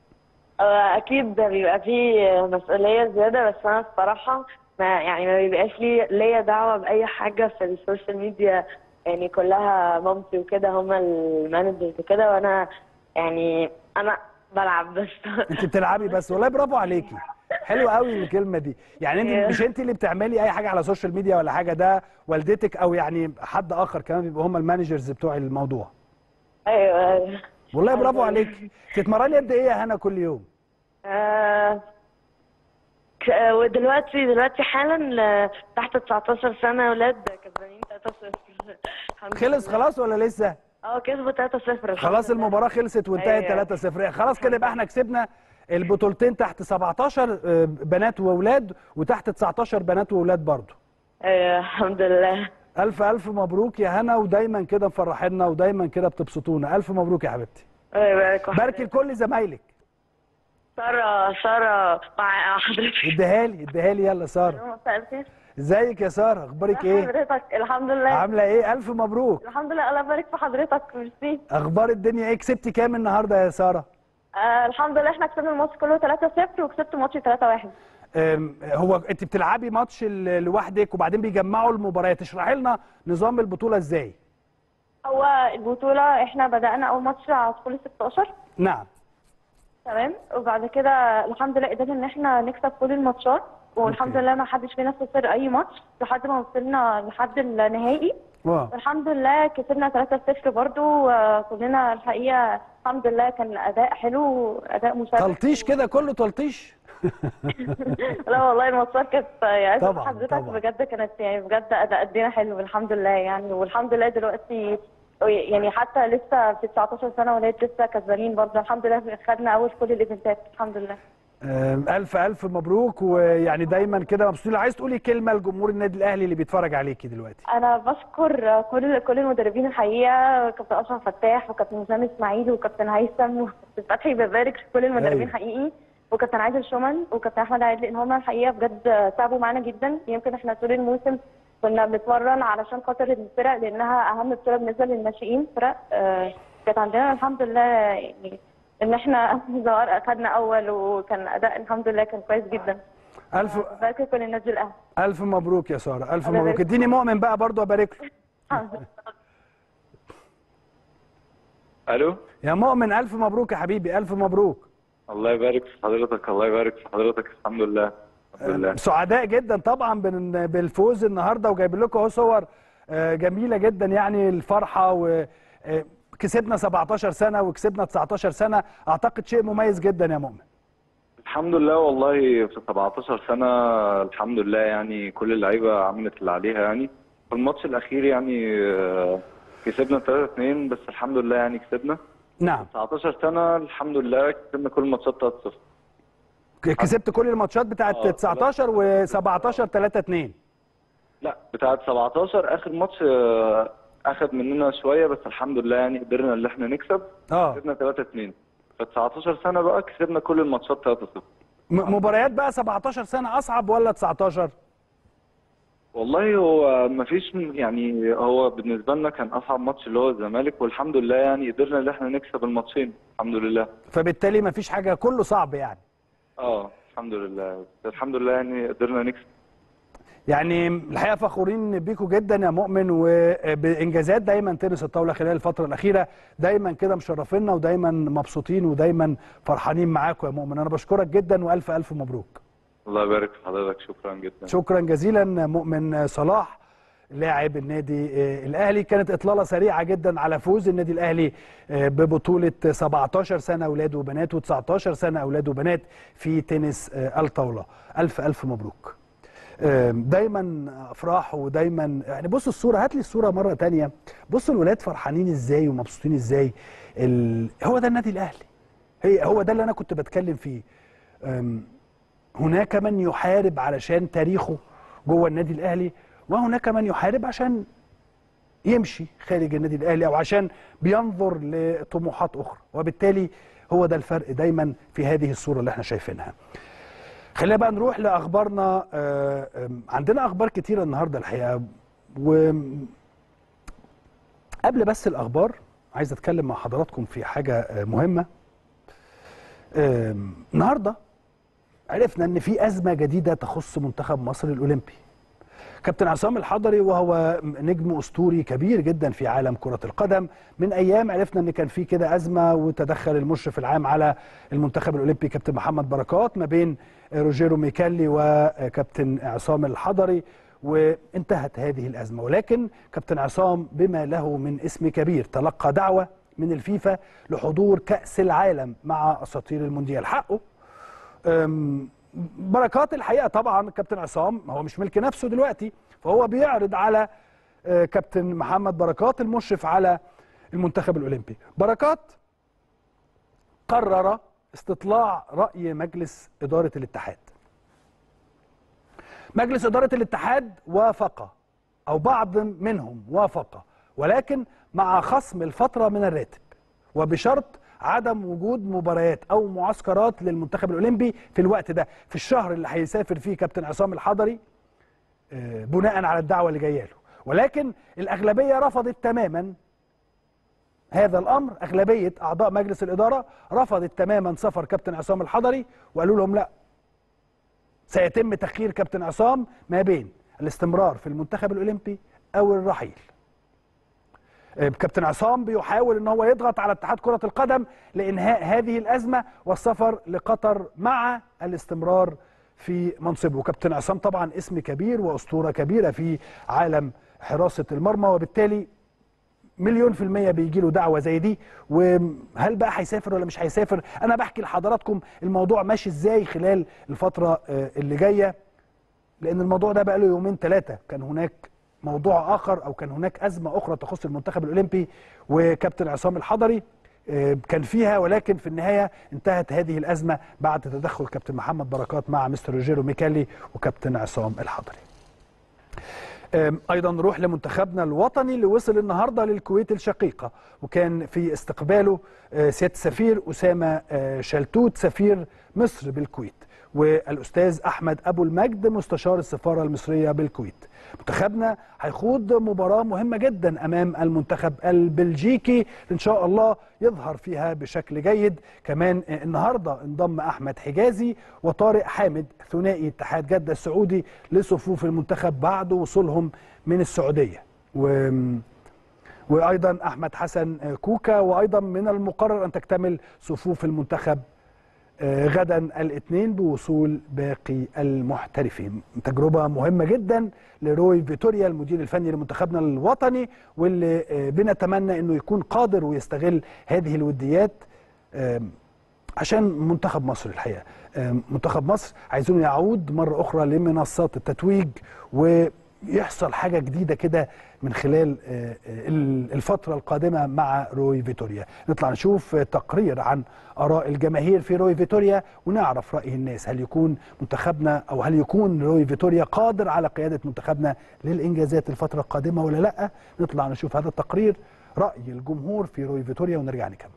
آه، اكيد ده بيبقى فيه مسؤوليه زياده بس انا الصراحه ما يعني ما بيبقاش لي ليا دعوه باي حاجه في السوشيال ميديا يعني كلها مامتي وكده هما المانجرز وكده وانا يعني انا بلعب بس انت بتلعبي بس والله برافو عليكي حلو قوي الكلمه دي يعني انت مش انت اللي بتعملي اي حاجه على السوشيال ميديا ولا حاجه ده والدتك او يعني حد اخر كمان بيبقوا هم المانجرز بتوع الموضوع ايوه والله برافو عليكي تتمرني قد ايه يا هنا كل يوم آه، ك- آه، ودلوقتي دلوقتي حالا آه، تحت 19 سنه اولاد كسبانين 3-0 الحمد خلص لله. خلاص ولا لسه اه كسبوا 3-0 خلاص المباراه خلصت وانتهت أيوة. 3-0 خلاص كده يبقى احنا كسبنا البطولتين تحت 17 آه، بنات واولاد وتحت 19 بنات واولاد برضه ايوه الحمد لله الف الف مبروك يا هنا ودايما كده مفرحينا ودايما كده بتبسطونا الف مبروك يا حبيبتي الله يبارك باركي لكل زمايلك سارة سارة مع حضرتك اديها لي اديها لي يلا ساره مساء الخير ازيك يا ساره اخبارك ايه حضرتك الحمد لله عامله ايه الف مبروك الحمد لله الله يبارك في حضرتك ميرسي اخبار الدنيا ايه كسبتي كام النهارده يا ساره آه الحمد لله احنا كسبنا الماتش كله 3-0 وكسبت ماتش 3-1 أم، هو انت بتلعبي ماتش ال- لوحدك وبعدين بيجمعوا المباريات اشرحي لنا نظام البطوله ازاي هو البطولة احنا بدأنا أول ماتش على طول 16 نعم تمام وبعد كده الحمد لله قدرنا ان احنا نكسب كل الماتشات والحمد أوكي. لله ما حدش فينا خسر اي ماتش لحد ما وصلنا لحد النهائي واو والحمد لله كسبنا 3-0 برضو آه، كلنا الحقيقة الحمد لله كان أداء حلو أداء مشرف تلطيش كده كله تلطيش لا والله الماتشات كانت يعني طبعاً، حضرتك طبعاً. بجد كانت يعني بجد أداء أدينا حلو الحمد لله يعني والحمد لله دلوقتي يعني حتى لسه في 19 سنة ولاد لسه كسبانين برضه الحمد لله خدنا أول كل الإيفنتات الحمد لله أم، الف الف مبروك ويعني دايما كده مبسوطين عايز تقولي كلمه لجمهور النادي الاهلي اللي بيتفرج عليكي دلوقتي انا بشكر كل كل المدربين الحقيقه كابتن اشرف فتاح وكابتن وسام اسماعيل وكابتن هيثم وكابتن فتحي ببارك في كل المدربين أيوة. حقيقي وكابتن عادل شومان وكابتن احمد عادل لان هم الحقيقه بجد تعبوا معانا جدا يمكن احنا طول الموسم كنا بنتمرن علشان خاطر الفرق لانها اهم بطوله بالنسبه للناشئين فرق آه، كانت عندنا الحمد لله يعني ان احنا ظهر اخذنا اول وكان اداء الحمد لله كان كويس جدا الف بارك كل الناس الاهلي الف مبروك يا ساره الف الله مبروك يبارك اديني مؤمن بقى برضو ابارك له الحمد لله الو يا مؤمن الف مبروك يا حبيبي الف مبروك الله يبارك في حضرتك الله يبارك في حضرتك الحمد لله الحمد لله سعداء جدا طبعا بال- بالفوز النهارده وجايبين لكم اهو صور آه، جميله جدا يعني الفرحه وكسبنا 17 سنه وكسبنا 19 سنه اعتقد شيء مميز جدا يا مؤمن الحمد لله والله في 17 سنة الحمد لله يعني كل اللعيبة عملت اللي عليها يعني في الماتش الأخير يعني آه، كسبنا 3-2 بس الحمد لله يعني كسبنا نعم 19 سنة الحمد لله كسبنا كل الماتشات 3-0 ك- كسبت كل الماتشات بتاعت آه، 19 و17 3 2 لا بتاعت 17 آخر ماتش آه، أخد مننا شوية بس الحمد لله يعني قدرنا إن إحنا نكسب اه كسبنا 3-2 في 19 سنة بقى كسبنا كل الماتشات 3-0 م- مباريات بقى 17 سنه اصعب ولا 19 والله هو ما فيش يعني هو بالنسبه لنا كان اصعب ماتش اللي هو الزمالك والحمد لله يعني قدرنا ان احنا نكسب الماتشين الحمد لله فبالتالي ما فيش حاجه كله صعب يعني اه الحمد لله الحمد لله يعني قدرنا نكسب يعني الحقيقه فخورين بيكم جدا يا مؤمن وبانجازات دايما تنس الطاوله خلال الفتره الاخيره دايما كده مشرفينا ودايما مبسوطين ودايما فرحانين معاكم يا مؤمن انا بشكرك جدا والف الف مبروك الله يبارك في حضرتك شكرا جدا شكرا جزيلا مؤمن صلاح لاعب النادي آه، الاهلي كانت اطلاله سريعه جدا على فوز النادي الاهلي آه، ببطوله 17 سنه اولاد وبنات و19 سنه اولاد وبنات في تنس آه، الطاوله الف الف مبروك آه، دايما افراح ودايما يعني بص الصوره هات لي الصوره مره تانية بص الولاد فرحانين ازاي ومبسوطين ازاي ال... هو ده النادي الاهلي هي هو ده اللي انا كنت بتكلم فيه أم، هناك من يحارب علشان تاريخه جوه النادي الاهلي وهناك من يحارب عشان يمشي خارج النادي الاهلي او عشان بينظر لطموحات اخرى وبالتالي هو ده الفرق دايما في هذه الصوره اللي احنا شايفينها خلينا بقى نروح لاخبارنا آه، آم، عندنا اخبار كتيره النهارده الحقيقه و قبل بس الاخبار عايز اتكلم مع حضراتكم في حاجه آه، مهمه آم، النهارده عرفنا ان في ازمه جديده تخص منتخب مصر الاولمبي كابتن عصام الحضري وهو نجم اسطوري كبير جدا في عالم كره القدم من ايام عرفنا ان كان في كده ازمه وتدخل المشرف العام على المنتخب الاولمبي كابتن محمد بركات ما بين روجيرو ميكالي وكابتن عصام الحضري وانتهت هذه الازمه ولكن كابتن عصام بما له من اسم كبير تلقى دعوه من الفيفا لحضور كاس العالم مع اساطير المونديال حقه أم، بركات الحقيقه طبعا كابتن عصام هو مش ملك نفسه دلوقتي فهو بيعرض على آه، كابتن محمد بركات المشرف على المنتخب الاولمبي بركات قرر استطلاع راي مجلس اداره الاتحاد مجلس اداره الاتحاد وافق او بعض منهم وافق ولكن مع خصم الفتره من الراتب وبشرط عدم وجود مباريات او معسكرات للمنتخب الاولمبي في الوقت ده في الشهر اللي هيسافر فيه كابتن عصام الحضري آه، بناء على الدعوه اللي جايه له ولكن الاغلبيه رفضت تماما هذا الامر اغلبيه اعضاء مجلس الاداره رفضت تماما سفر كابتن عصام الحضري وقالوا لهم لا سيتم تخيير كابتن عصام ما بين الاستمرار في المنتخب الاولمبي او الرحيل كابتن عصام بيحاول ان هو يضغط على اتحاد كره القدم لانهاء هذه الازمه والسفر لقطر مع الاستمرار في منصبه كابتن عصام طبعا اسم كبير واسطوره كبيره في عالم حراسه المرمى وبالتالي مليون في المية بيجي له دعوة زي دي وهل بقى هيسافر ولا مش هيسافر أنا بحكي لحضراتكم الموضوع ماشي إزاي خلال الفترة آه، اللي جاية لأن الموضوع ده بقى له يومين ثلاثة كان هناك موضوع آخر أو كان هناك أزمة أخرى تخص المنتخب الأولمبي وكابتن عصام الحضري آه، كان فيها ولكن في النهاية انتهت هذه الأزمة بعد تدخل كابتن محمد بركات مع مستر روجيرو ميكالي وكابتن عصام الحضري أم، ايضا نروح لمنتخبنا الوطني اللي وصل النهارده للكويت الشقيقه وكان في استقباله آه، سياده السفير اسامه آه، شلتوت سفير مصر بالكويت والاستاذ احمد ابو المجد مستشار السفاره المصريه بالكويت منتخبنا هيخوض مباراه مهمه جدا امام المنتخب البلجيكي ان شاء الله يظهر فيها بشكل جيد كمان آه، النهارده انضم احمد حجازي وطارق حامد ثنائي اتحاد جده السعودي لصفوف المنتخب بعد وصولهم من السعوديه و وايضا احمد حسن كوكا وايضا من المقرر ان تكتمل صفوف المنتخب آه، غدا الاثنين بوصول باقي المحترفين تجربة مهمة جدا لروي فيتوريا المدير الفني لمنتخبنا الوطني واللي آه، بنتمنى انه يكون قادر ويستغل هذه الوديات آم، عشان منتخب مصر الحقيقه آم، منتخب مصر عايزينه يعود مره اخرى لمنصات التتويج ويحصل حاجه جديده كده من خلال آه، آه، الفتره القادمه مع روي فيتوريا نطلع نشوف آه، تقرير عن اراء الجماهير في روي فيتوريا ونعرف راي الناس هل يكون منتخبنا او هل يكون روي فيتوريا قادر على قياده منتخبنا للانجازات الفتره القادمه ولا لا نطلع نشوف هذا التقرير راي الجمهور في روي فيتوريا ونرجع نكمل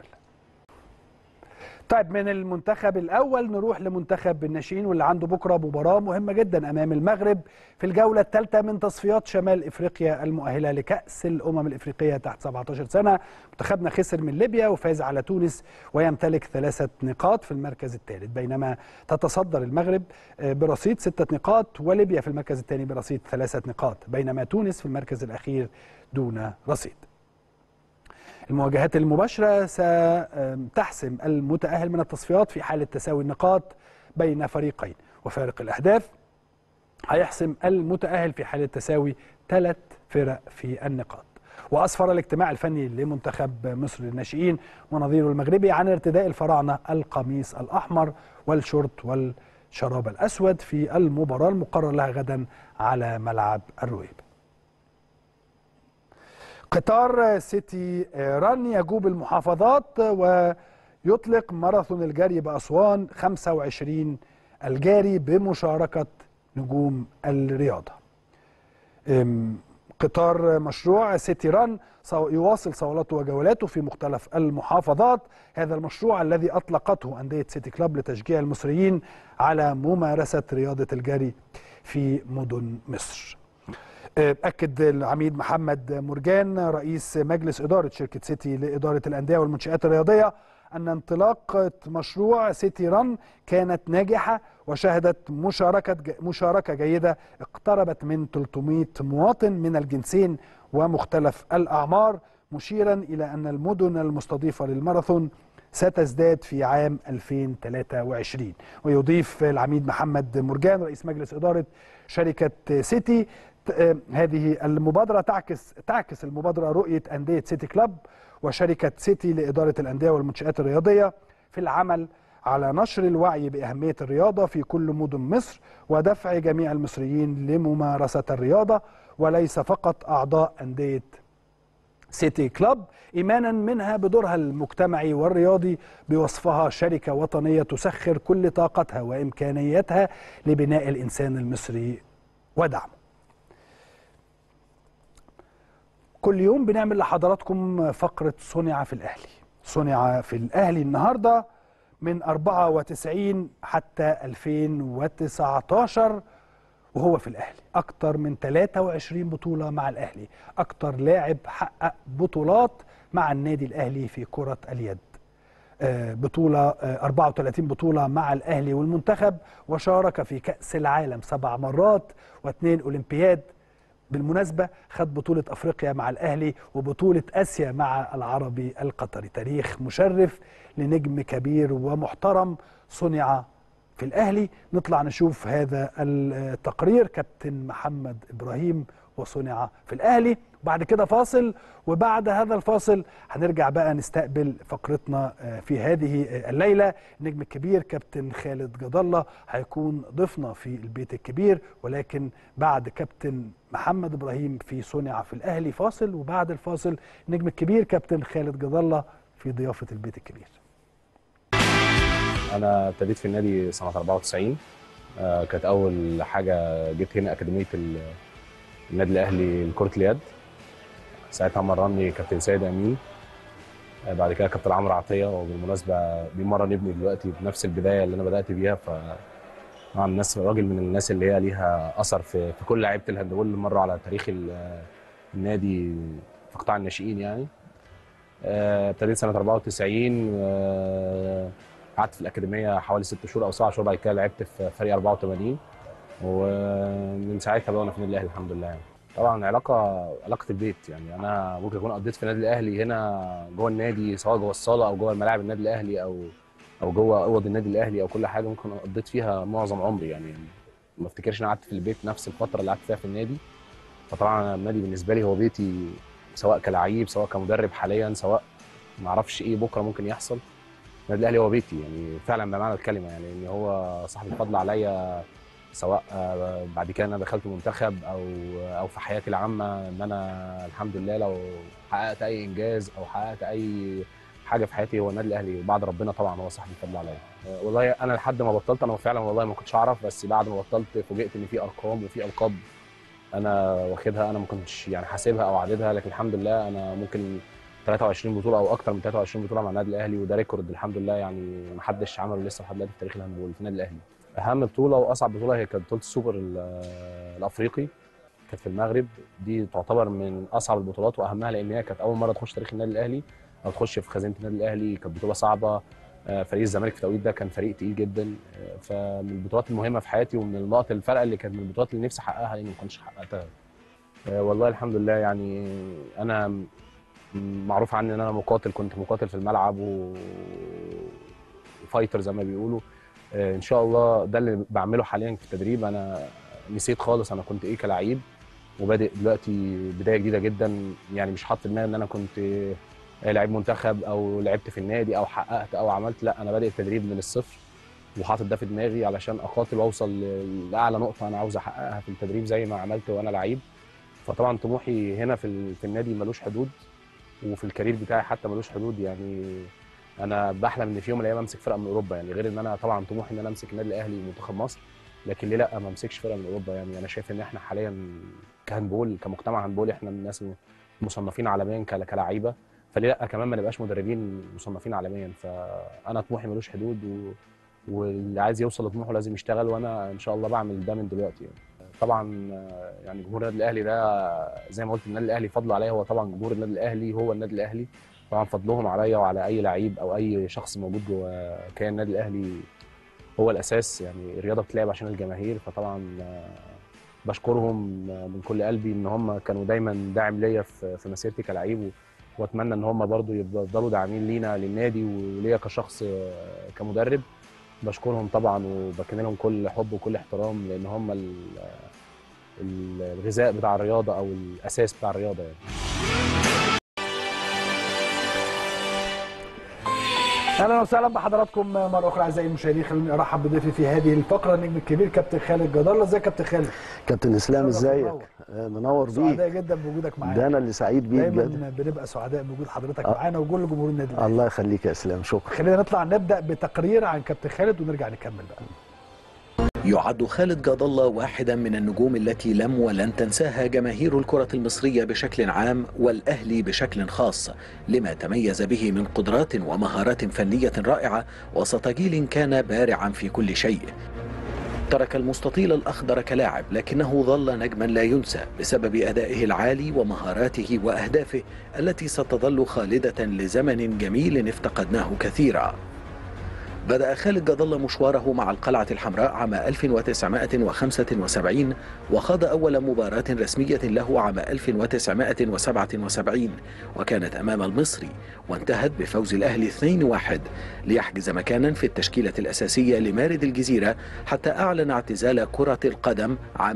طيب من المنتخب الاول نروح لمنتخب الناشئين واللي عنده بكره مباراه مهمه جدا امام المغرب في الجوله الثالثه من تصفيات شمال افريقيا المؤهله لكاس الامم الافريقيه تحت 17 سنه منتخبنا خسر من ليبيا وفاز على تونس ويمتلك ثلاثه نقاط في المركز الثالث بينما تتصدر المغرب آه، برصيد سته نقاط وليبيا في المركز الثاني برصيد ثلاثه نقاط بينما تونس في المركز الاخير دون رصيد المواجهات المباشرة ستحسم المتأهل من التصفيات في حالة تساوي النقاط بين فريقين وفارق الأهداف هيحسم المتأهل في حالة تساوي ثلاث فرق في النقاط وأسفر الاجتماع الفني لمنتخب مصر للناشئين ونظيره المغربي عن ارتداء الفراعنة القميص الأحمر والشورت والشراب الأسود في المباراة المقرر لها غدا على ملعب الرويب قطار سيتي ران يجوب المحافظات ويطلق ماراثون الجري بأسوان 25 الجاري بمشاركة نجوم الرياضة أم، قطار مشروع سيتي ران صو- يواصل صولته وجولاته في مختلف المحافظات هذا المشروع الذي أطلقته أندية سيتي كلاب لتشجيع المصريين على ممارسة رياضة الجري في مدن مصر أكد العميد محمد مرجان رئيس مجلس إدارة شركة سيتي لإدارة الأندية والمنشآت الرياضية أن انطلاقة مشروع سيتي ران كانت ناجحة وشهدت مشاركة مشاركة جيدة اقتربت من 300 مواطن من الجنسين ومختلف الأعمار مشيرا إلى أن المدن المستضيفة للماراثون ستزداد في عام 2023 ويضيف العميد محمد مرجان رئيس مجلس إدارة شركة سيتي ت- آه، هذه المبادرة تعكس تعكس المبادرة رؤية أندية سيتي كلاب وشركة سيتي لإدارة الأندية والمنشآت الرياضية في العمل على نشر الوعي بأهمية الرياضة في كل مدن مصر ودفع جميع المصريين لممارسة الرياضة وليس فقط أعضاء أندية سيتي كلاب ايمانا منها بدورها المجتمعي والرياضي بوصفها شركه وطنيه تسخر كل طاقتها وامكانياتها لبناء الانسان المصري ودعمه. كل يوم بنعمل لحضراتكم فقره صنع في الاهلي. صنع في الاهلي النهارده من 94 حتى 2019 وهو في الاهلي اكتر من 23 بطوله مع الاهلي اكتر لاعب حقق بطولات مع النادي الاهلي في كره اليد آه، بطوله آه، 34 بطوله مع الاهلي والمنتخب وشارك في كاس العالم سبع مرات واثنين اولمبياد بالمناسبة خد بطولة أفريقيا مع الأهلي وبطولة آسيا مع العربي القطري تاريخ مشرف لنجم كبير ومحترم صنع في الأهلي نطلع نشوف هذا التقرير كابتن محمد إبراهيم وصنع في الأهلي بعد كده فاصل وبعد هذا الفاصل هنرجع بقى نستقبل فقرتنا آه، في هذه آه، الليلة النجم الكبير كابتن خالد جد الله هيكون ضيفنا في البيت الكبير ولكن بعد كابتن محمد إبراهيم في صنع في الأهلي فاصل وبعد الفاصل النجم الكبير كابتن خالد جد الله في ضيافة البيت الكبير انا ابتديت في النادي سنه 94 آه، كانت اول حاجه جيت هنا اكاديميه ال- النادي الاهلي لكره اليد ساعتها مرني كابتن سيد امين آه، بعد كده كابتن عمرو عطيه وبالمناسبه بيمرن ابني دلوقتي بنفس البدايه اللي انا بدات بيها ف طبعا الناس راجل من الناس اللي هي ليها اثر في في كل لعيبه الهاندبول اللي مروا على تاريخ ال- النادي في قطاع الناشئين يعني آه، ابتديت سنه 94 آه، قعدت في الاكاديميه حوالي ست شهور او سبع شهور بعد كده لعبت في فريق 84 ومن ساعتها بقى وانا في النادي الاهلي الحمد لله يعني. طبعا علاقه علاقه البيت يعني انا ممكن اكون قضيت في النادي الاهلي هنا جوه النادي سواء جوه الصاله او جوه ملاعب النادي الاهلي او او جوه اوض النادي الاهلي او كل حاجه ممكن قضيت فيها معظم عمري يعني ما افتكرش ان انا قعدت في البيت نفس الفتره اللي قعدت فيها في النادي فطبعا أنا النادي بالنسبه لي هو بيتي سواء كلعيب سواء كمدرب حاليا سواء ما اعرفش ايه بكره ممكن يحصل النادي الاهلي هو بيتي يعني فعلا بمعنى الكلمه يعني ان هو صاحب الفضل عليا سواء آه، بعد كده انا دخلت منتخب او او في حياتي العامه ان انا الحمد لله لو حققت اي انجاز او حققت اي حاجه في حياتي هو النادي الاهلي وبعد ربنا طبعا هو صاحب الفضل عليا آه، والله انا لحد ما بطلت انا فعلا والله ما كنتش اعرف بس بعد ما بطلت فوجئت ان في ارقام وفي القاب انا واخدها انا ما كنتش يعني حاسبها او عاددها لكن الحمد لله انا ممكن 23 بطوله او اكتر من 23 بطوله مع النادي الاهلي وده ريكورد الحمد لله يعني ما حدش عمله لسه لحد دلوقتي في تاريخ الهاندبول في النادي الاهلي اهم بطوله واصعب بطوله هي كانت بطوله السوبر ال- الافريقي كانت في المغرب دي تعتبر من اصعب البطولات واهمها لان هي كانت اول مره تخش تاريخ النادي الاهلي او تخش في خزينه النادي الاهلي كانت بطوله صعبه آه، فريق الزمالك في التوقيت ده كان فريق تقيل جدا آه، فمن البطولات المهمه في حياتي ومن النقط الفارقه اللي كانت من البطولات اللي نفسي احققها لاني ما كنتش حققتها آه، والله الحمد لله يعني انا م- معروف عني ان انا مقاتل كنت مقاتل في الملعب و... وفايتر زي ما بيقولوا آه، ان شاء الله ده اللي بعمله حاليا في التدريب انا نسيت خالص انا كنت ايه كلاعب وبادئ دلوقتي بدايه جديده جدا يعني مش حاطط في دماغي ان انا كنت آه، لعيب منتخب او لعبت في النادي او حققت او عملت لا انا بادئ التدريب من الصفر وحاطط ده في دماغي علشان اقاتل واوصل ل- لاعلى نقطه انا عاوز احققها في التدريب زي ما عملت وانا لعيب فطبعا طموحي هنا في ال- في النادي ملوش حدود وفي الكارير بتاعي حتى ملوش حدود يعني انا بحلم ان في يوم من الايام امسك فرقه من اوروبا يعني غير ان انا طبعا طموحي ان انا امسك النادي الاهلي ومنتخب مصر لكن ليه لا ما امسكش فرقه من اوروبا يعني انا شايف ان احنا حاليا كهندبول كمجتمع هندبول احنا من الناس المصنفين عالميا كلا- كلاعيبه فليه لا كمان ما نبقاش مدربين مصنفين عالميا فانا طموحي ملوش حدود و... واللي عايز يوصل لطموحه لازم يشتغل وانا ان شاء الله بعمل ده من دلوقتي يعني. طبعا آه، يعني جمهور النادي الاهلي ده زي ما قلت النادي الاهلي فضله عليا هو طبعا جمهور النادي الاهلي هو النادي الاهلي طبعا فضلهم عليا وعلى اي لعيب او اي شخص موجود جوه كيان النادي الاهلي هو الاساس يعني الرياضه بتلعب عشان الجماهير فطبعا آه، بشكرهم آه، من كل قلبي ان هم كانوا دايما داعم ليا في في مسيرتي كلاعب و- واتمنى ان هم برضو يفضلوا داعمين لينا للنادي وليا كشخص آه، كمدرب بشكرهم طبعا وبكن لهم كل حب وكل احترام لان هم ال- ال- الغذاء بتاع الرياضه او الاساس بتاع الرياضه يعني اهلا وسهلا بحضراتكم مره اخرى اعزائي المشاهدين خليني ارحب بضيفي في هذه الفقره النجم الكبير كابتن خالد جد الله ازيك يا كابتن خالد كابتن اسلام منور. ازيك آه، منور سعداء بيك جدا بوجودك معانا ده انا اللي سعيد بيك بجد دايما بنبقى سعداء بوجود حضرتك آه. معانا وكل جمهور النادي الاهلي الله يخليك يا اسلام شكرا خلينا نطلع نبدا بتقرير عن كابتن خالد ونرجع نكمل بقى يعد خالد جاد الله واحدا من النجوم التي لم ولن تنساها جماهير الكرة المصرية بشكل عام والأهلي بشكل خاص لما تميز به من قدرات ومهارات فنية رائعة وسط جيل كان بارعا في كل شيء ترك المستطيل الأخضر كلاعب لكنه ظل نجما لا ينسى بسبب أدائه العالي ومهاراته وأهدافه التي ستظل خالدة لزمن جميل افتقدناه كثيرا بدأ خالد جد الله مشواره مع القلعة الحمراء عام 1975 وخاض أول مباراة رسمية له عام 1977 وكانت أمام المصري وانتهت بفوز الأهلي 2-1 ليحجز مكانا في التشكيلة الأساسية لمارد الجزيرة حتى أعلن اعتزال كرة القدم عام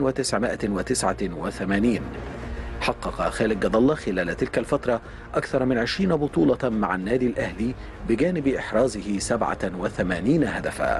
1989 حقق خالد جد الله خلال تلك الفترة أكثر من 20 بطولة مع النادي الأهلي بجانب إحرازه 87 هدفا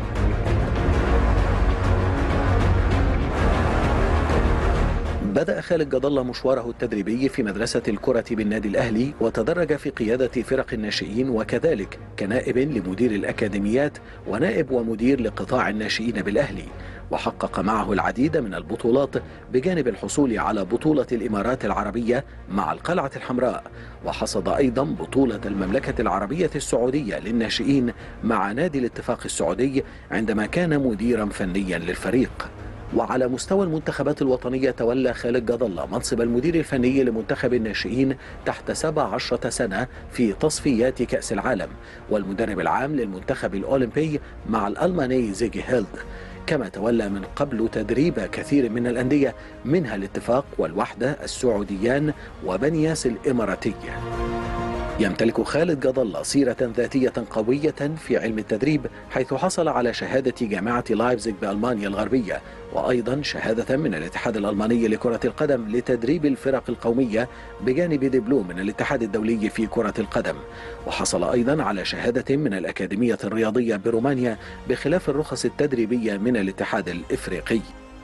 بدأ خالد جد الله مشواره التدريبي في مدرسة الكرة بالنادي الأهلي وتدرج في قيادة فرق الناشئين وكذلك كنائب لمدير الأكاديميات ونائب ومدير لقطاع الناشئين بالأهلي وحقق معه العديد من البطولات بجانب الحصول على بطولة الإمارات العربية مع القلعة الحمراء وحصد أيضا بطولة المملكة العربية السعودية للناشئين مع نادي الاتفاق السعودي عندما كان مديرا فنيا للفريق وعلى مستوى المنتخبات الوطنية تولى خالد جد الله منصب المدير الفني لمنتخب الناشئين تحت 17 سنة في تصفيات كأس العالم والمدرب العام للمنتخب الأولمبي مع الألماني زيجي هيلد كما تولى من قبل تدريب كثير من الأندية منها الاتفاق والوحدة السعوديان وبنياس الإماراتية يمتلك خالد جد الله سيرة ذاتية قوية في علم التدريب حيث حصل على شهادة جامعة لايبزيغ بألمانيا الغربية وأيضا شهادة من الاتحاد الألماني لكرة القدم لتدريب الفرق القومية بجانب دبلوم من الاتحاد الدولي في كرة القدم وحصل أيضا على شهادة من الأكاديمية الرياضية برومانيا بخلاف الرخص التدريبية من الاتحاد الإفريقي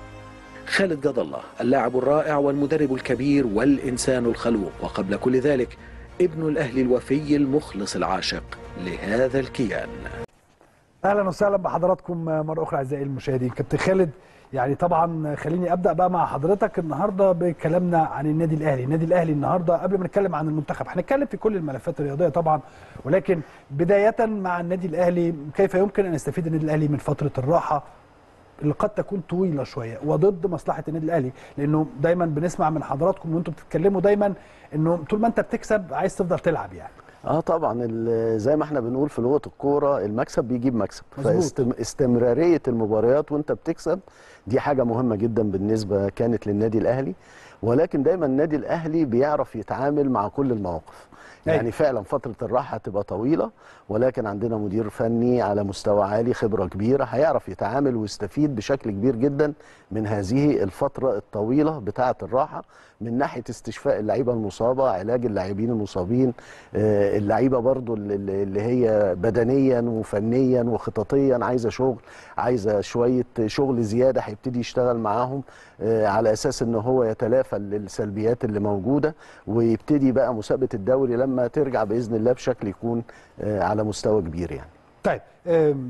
خالد جد الله اللاعب الرائع والمدرب الكبير والإنسان الخلوق وقبل كل ذلك ابن الأهل الوفي المخلص العاشق لهذا الكيان اهلا وسهلا بحضراتكم مره اخرى اعزائي المشاهدين كابتن خالد يعني طبعا خليني ابدا بقى مع حضرتك النهارده بكلامنا عن النادي الاهلي النادي الاهلي النهارده قبل ما نتكلم عن المنتخب هنتكلم في كل الملفات الرياضيه طبعا ولكن بدايه مع النادي الاهلي كيف يمكن ان يستفيد النادي الاهلي من فتره الراحه اللي قد تكون طويله شويه وضد مصلحه النادي الاهلي لانه دايما بنسمع من حضراتكم وانتم بتتكلموا دايما انه طول ما انت بتكسب عايز تفضل تلعب يعني اه طبعا ال- زي ما احنا بنقول في لغه الكوره المكسب بيجيب مكسب مظبوط. فاستمراريه المباريات وانت بتكسب دي حاجه مهمه جدا بالنسبه كانت للنادي الاهلي ولكن دايما النادي الاهلي بيعرف يتعامل مع كل المواقف أيوة. يعني فعلا فتره الراحه هتبقى طويله ولكن عندنا مدير فني على مستوى عالي خبره كبيره هيعرف يتعامل ويستفيد بشكل كبير جدا من هذه الفتره الطويله بتاعه الراحه من ناحيه استشفاء اللعيبه المصابه علاج اللاعبين المصابين آه، اللعيبه برضو اللي اللي هي بدنيا وفنيا وخططيا عايزه شغل عايزه شويه شغل زياده هيبتدي يشتغل معاهم آه، على اساس ان هو يتلافى السلبيات اللي موجوده ويبتدي بقى مسابقه الدوري لما ترجع باذن الله بشكل يكون آه، على مستوى كبير يعني طيب أم،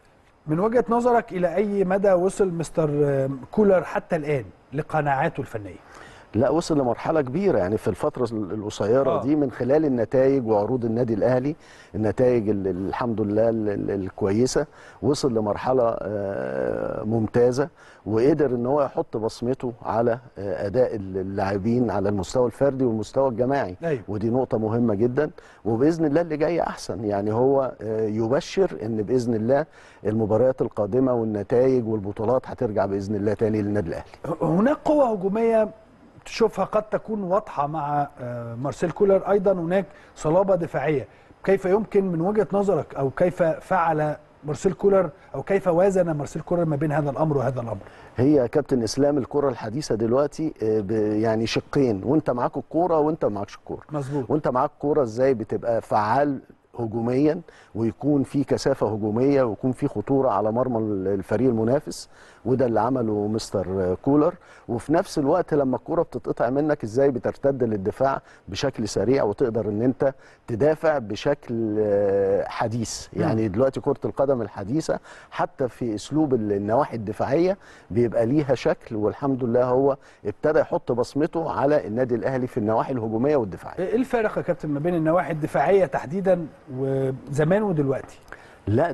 من وجهه نظرك الى اي مدى وصل مستر أم، كولر حتى الان لقناعاته الفنيه لا وصل لمرحله كبيره يعني في الفتره القصيره آه. دي من خلال النتائج وعروض النادي الاهلي النتائج ال- ال- الحمد لله ال- ال- الكويسه وصل لمرحله آه، ممتازه وقدر ان هو يحط بصمته على آه، اداء ال- اللاعبين على المستوى الفردي والمستوى الجماعي أيوة. ودي نقطه مهمه جدا وباذن الله اللي جاي احسن يعني هو آه، يبشر ان باذن الله المباريات القادمه والنتائج والبطولات هترجع باذن الله تاني للنادي الاهلي هناك قوة هجومية تشوفها قد تكون واضحة مع آه، مارسيل كولر أيضا هناك صلابة دفاعية كيف يمكن من وجهة نظرك أو كيف فعل مارسيل كولر أو كيف وازن مارسيل كولر ما بين هذا الأمر وهذا الأمر هي يا كابتن اسلام الكره الحديثه دلوقتي آه، ب- يعني شقين وانت معاك الكوره وانت ما معكش الكوره مظبوط وانت معاك كوره ازاي بتبقى فعال هجوميا ويكون في كثافه هجوميه ويكون في خطوره على مرمى الفريق المنافس وده اللي عمله مستر كولر وفي نفس الوقت لما الكوره بتتقطع منك ازاي بترتد للدفاع بشكل سريع وتقدر ان انت تدافع بشكل آه، حديث يعني دلوقتي كره القدم الحديثه حتى في اسلوب ال- النواحي الدفاعيه بيبقى ليها شكل والحمد لله هو ابتدى يحط بصمته على النادي الاهلي في النواحي الهجوميه والدفاعيه إيه الفارق يا كابتن ما بين النواحي الدفاعية تحديدا وزمان ودلوقتي لا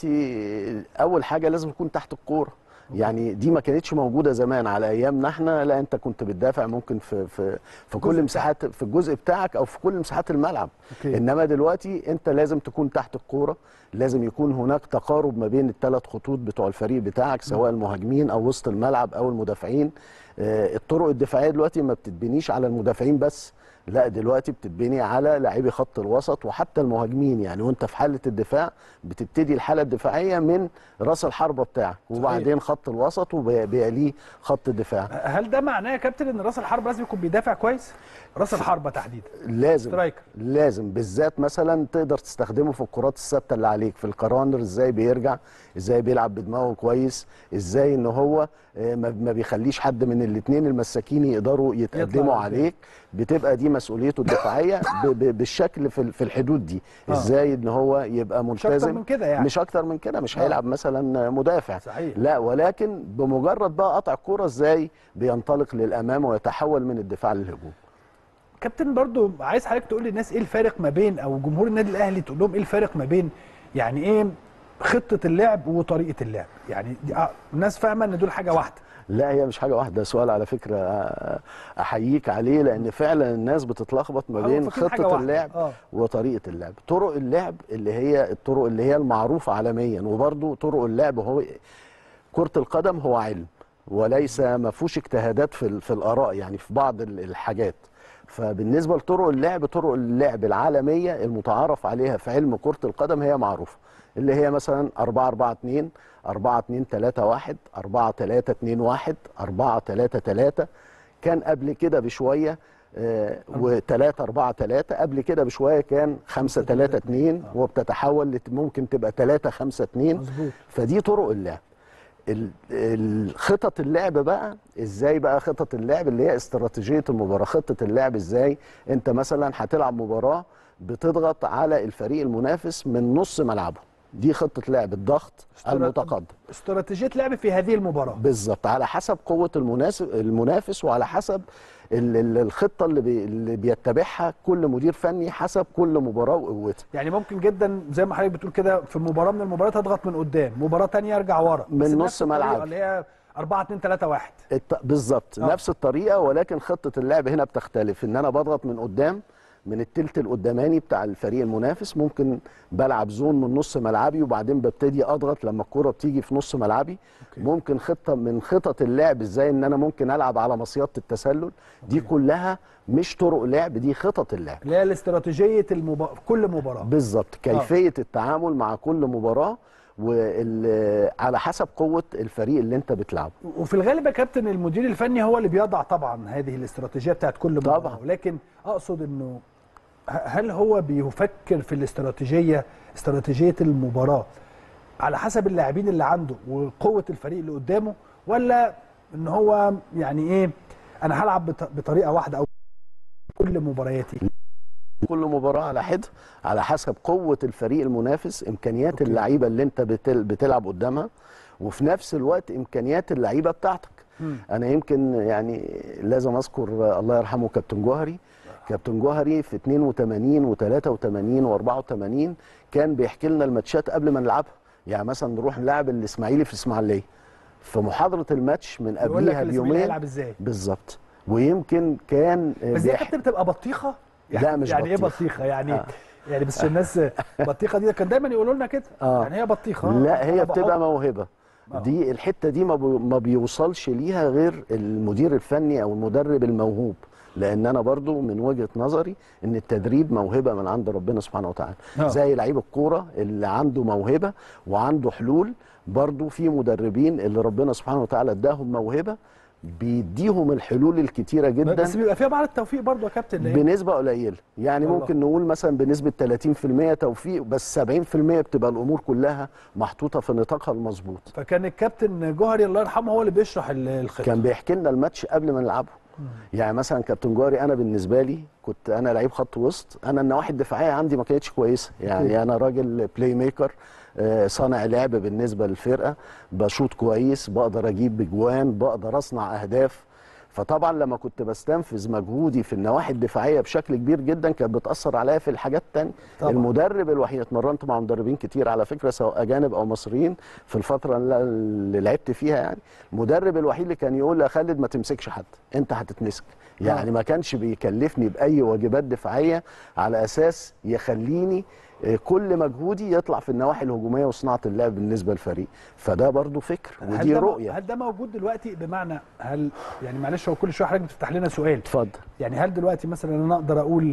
دلوقتي اول حاجه لازم تكون تحت الكوره يعني دي ما كانتش موجوده زمان على ايامنا احنا لا انت كنت بتدافع ممكن في في في كل الجزء مساحات في الجزء بتاعك او في كل مساحات الملعب أوكي. انما دلوقتي انت لازم تكون تحت الكوره لازم يكون هناك تقارب ما بين الثلاث خطوط بتوع الفريق بتاعك سواء المهاجمين او وسط الملعب او المدافعين آه، الطرق الدفاعيه دلوقتي ما بتتبنيش على المدافعين بس لا دلوقتي بتتبني على لاعبي خط الوسط وحتى المهاجمين يعني وانت في حاله الدفاع بتبتدي الحاله الدفاعيه من راس الحربه بتاعك وبعدين خط الوسط وبيليه خط الدفاع هل ده معناه يا كابتن ان راس الحرب لازم يكون بيدافع كويس؟ راس الحربة تحديدا لازم سترايكر. لازم بالذات مثلا تقدر تستخدمه في الكرات الثابته اللي عليك في الكرانر ازاي بيرجع ازاي بيلعب بدماغه كويس ازاي ان هو آه، ما ما بيخليش حد من الاثنين المساكين يقدروا يتقدموا يطلع عليك بتبقى دي مسؤوليته الدفاعيه ب- ب- بالشكل في ال- في الحدود دي آه. ازاي ان هو يبقى مش أكتر ملتزم من كده يعني مش اكتر من كده مش آه. هيلعب مثلا مدافع صحيح. لا ولكن بمجرد بقى قطع الكوره ازاي بينطلق للامام ويتحول من الدفاع للهجوم كابتن برضو عايز حضرتك تقول للناس ايه الفارق ما بين او جمهور النادي الاهلي تقول لهم ايه الفارق ما بين يعني ايه خطه اللعب وطريقه اللعب يعني دي- آه، الناس فاهمه ان دول حاجه واحده لا هي مش حاجه واحده سؤال على فكره آه، احييك عليه لان فعلا الناس بتتلخبط ما آه، بين فاكرين حاجة خطه واحدة. اللعب آه. وطريقه اللعب طرق اللعب اللي هي الطرق اللي هي المعروفه عالميا وبرضو طرق اللعب هو كره القدم هو علم وليس ما فيهوش اجتهادات في ال- في الاراء يعني في بعض ال- الحاجات فبالنسبه لطرق اللعب طرق اللعب العالميه المتعارف عليها في علم كره القدم هي معروفه اللي هي مثلا 4 4 2 4 2 3 1 4 3 2 1 4 3 3 كان قبل كده بشويه و3 4 3 قبل كده بشويه كان 5 3 2 وبتتحول لت- ممكن تبقى 3 5 2 مظبوط فدي طرق اللعب ال- ال- خطط اللعب بقى ازاي بقى خطط اللعب اللي هي استراتيجيه المباراه خطه اللعب ازاي انت مثلا هتلعب مباراه بتضغط على الفريق المنافس من نص ملعبه دي خطه لعب الضغط استرا- المتقدم استراتيجيه لعب في هذه المباراه بالظبط على حسب قوه المناسب المنافس وعلى حسب ال- ال- الخطه اللي, بي اللي بيتبعها كل مدير فني حسب كل مباراه وقوتها يعني ممكن جدا زي ما حضرتك بتقول كده في مباراه من المباريات اضغط من قدام مباراه تانية ارجع ورا من بس نص نفس الطريقة ملعب. اللي هي 4 2 3 1 الت- بالظبط آه. نفس الطريقه ولكن خطه اللعب هنا بتختلف ان انا بضغط من قدام من التلت القداماني بتاع الفريق المنافس ممكن بلعب زون من نص ملعبي وبعدين ببتدي اضغط لما الكره بتيجي في نص ملعبي أوكي. ممكن خطه من خطط اللعب ازاي ان انا ممكن العب على مصيده التسلل دي كلها مش طرق لعب دي خطط اللعب اللي هي الاستراتيجيه المبا... كل مباراه بالظبط كيفيه التعامل مع كل مباراه وعلى حسب قوه الفريق اللي انت بتلعبه وفي الغالب يا كابتن المدير الفني هو اللي بيضع طبعا هذه الاستراتيجيه بتاعت كل مباراه طبعاً. ولكن اقصد انه ه- هل هو بيفكر في الاستراتيجيه استراتيجيه المباراه على حسب اللاعبين اللي عنده وقوه الفريق اللي قدامه ولا ان هو يعني ايه انا هلعب بط- بطريقه واحده او كل مبارياتي كل مباراه على حده على حسب قوه الفريق المنافس امكانيات أوكي. اللعيبه اللي انت بتل بتلعب قدامها وفي نفس الوقت امكانيات اللعيبه بتاعتك مم. انا يمكن يعني لازم اذكر الله يرحمه كابتن جوهري كابتن جوهري في 82 و83 و84 كان بيحكي لنا الماتشات قبل ما نلعبها يعني مثلا نروح نلعب الاسماعيلي في اسماعيليه في محاضره الماتش من يقول لك قبلها الإسماعيلي بيومين هيلعب ازاي بالظبط ويمكن كان بس دي يا بيح- كابتن بتبقى بطيخه يعني لا، مش يعني ايه بطيخة. بطيخه يعني آه. يعني بس عشان الناس بطيخه دي كان دايما يقولوا لنا كده آه. يعني هي بطيخه لا أنا هي بحط- بتبقى موهبه آه. دي الحته دي ما بي- ما بيوصلش ليها غير المدير الفني او المدرب الموهوب لان انا برضو من وجهه نظري ان التدريب موهبه من عند ربنا سبحانه وتعالى آه. زي لعيب الكوره اللي عنده موهبه وعنده حلول برضو في مدربين اللي ربنا سبحانه وتعالى اداهم موهبه بيديهم الحلول الكتيره جدا بس بيبقى فيها بعض التوفيق برضو يا كابتن لأن بنسبة قليلة يعني والله. ممكن نقول مثلا بنسبة 30% توفيق بس 70% بتبقى الأمور كلها محطوطة في نطاقها المظبوط فكان الكابتن جوهري الله يرحمه هو اللي بيشرح ال- الخطه كان بيحكي لنا الماتش قبل ما نلعبه يعني مثلا كابتن جوهري انا بالنسبه لي كنت انا لعيب خط وسط انا النواحي الدفاعيه عندي ما كانتش كويسه يعني انا راجل بلاي ميكر آه، صانع لعب بالنسبه للفرقه بشوط كويس بقدر اجيب بجوان بقدر اصنع اهداف فطبعا لما كنت بستنفذ مجهودي في النواحي الدفاعيه بشكل كبير جدا كانت بتاثر عليا في الحاجات التانية طبعاً. المدرب الوحيد اتمرنت مع مدربين كتير على فكره سواء اجانب او مصريين في الفتره اللي اللي لعبت فيها يعني المدرب الوحيد اللي كان يقول لي يا خالد ما تمسكش حد انت هتتمسك يعني ما كانش بيكلفني باي واجبات دفاعيه على اساس يخليني آه، كل مجهودي يطلع في النواحي الهجوميه وصناعه اللعب بالنسبه للفريق فده برضو فكر هل ودي ده م- رؤيه هل ده موجود دلوقتي بمعنى هل يعني معلش هو كل شويه حضرتك بتفتح لنا سؤال اتفضل يعني هل دلوقتي مثلا انا اقدر اقول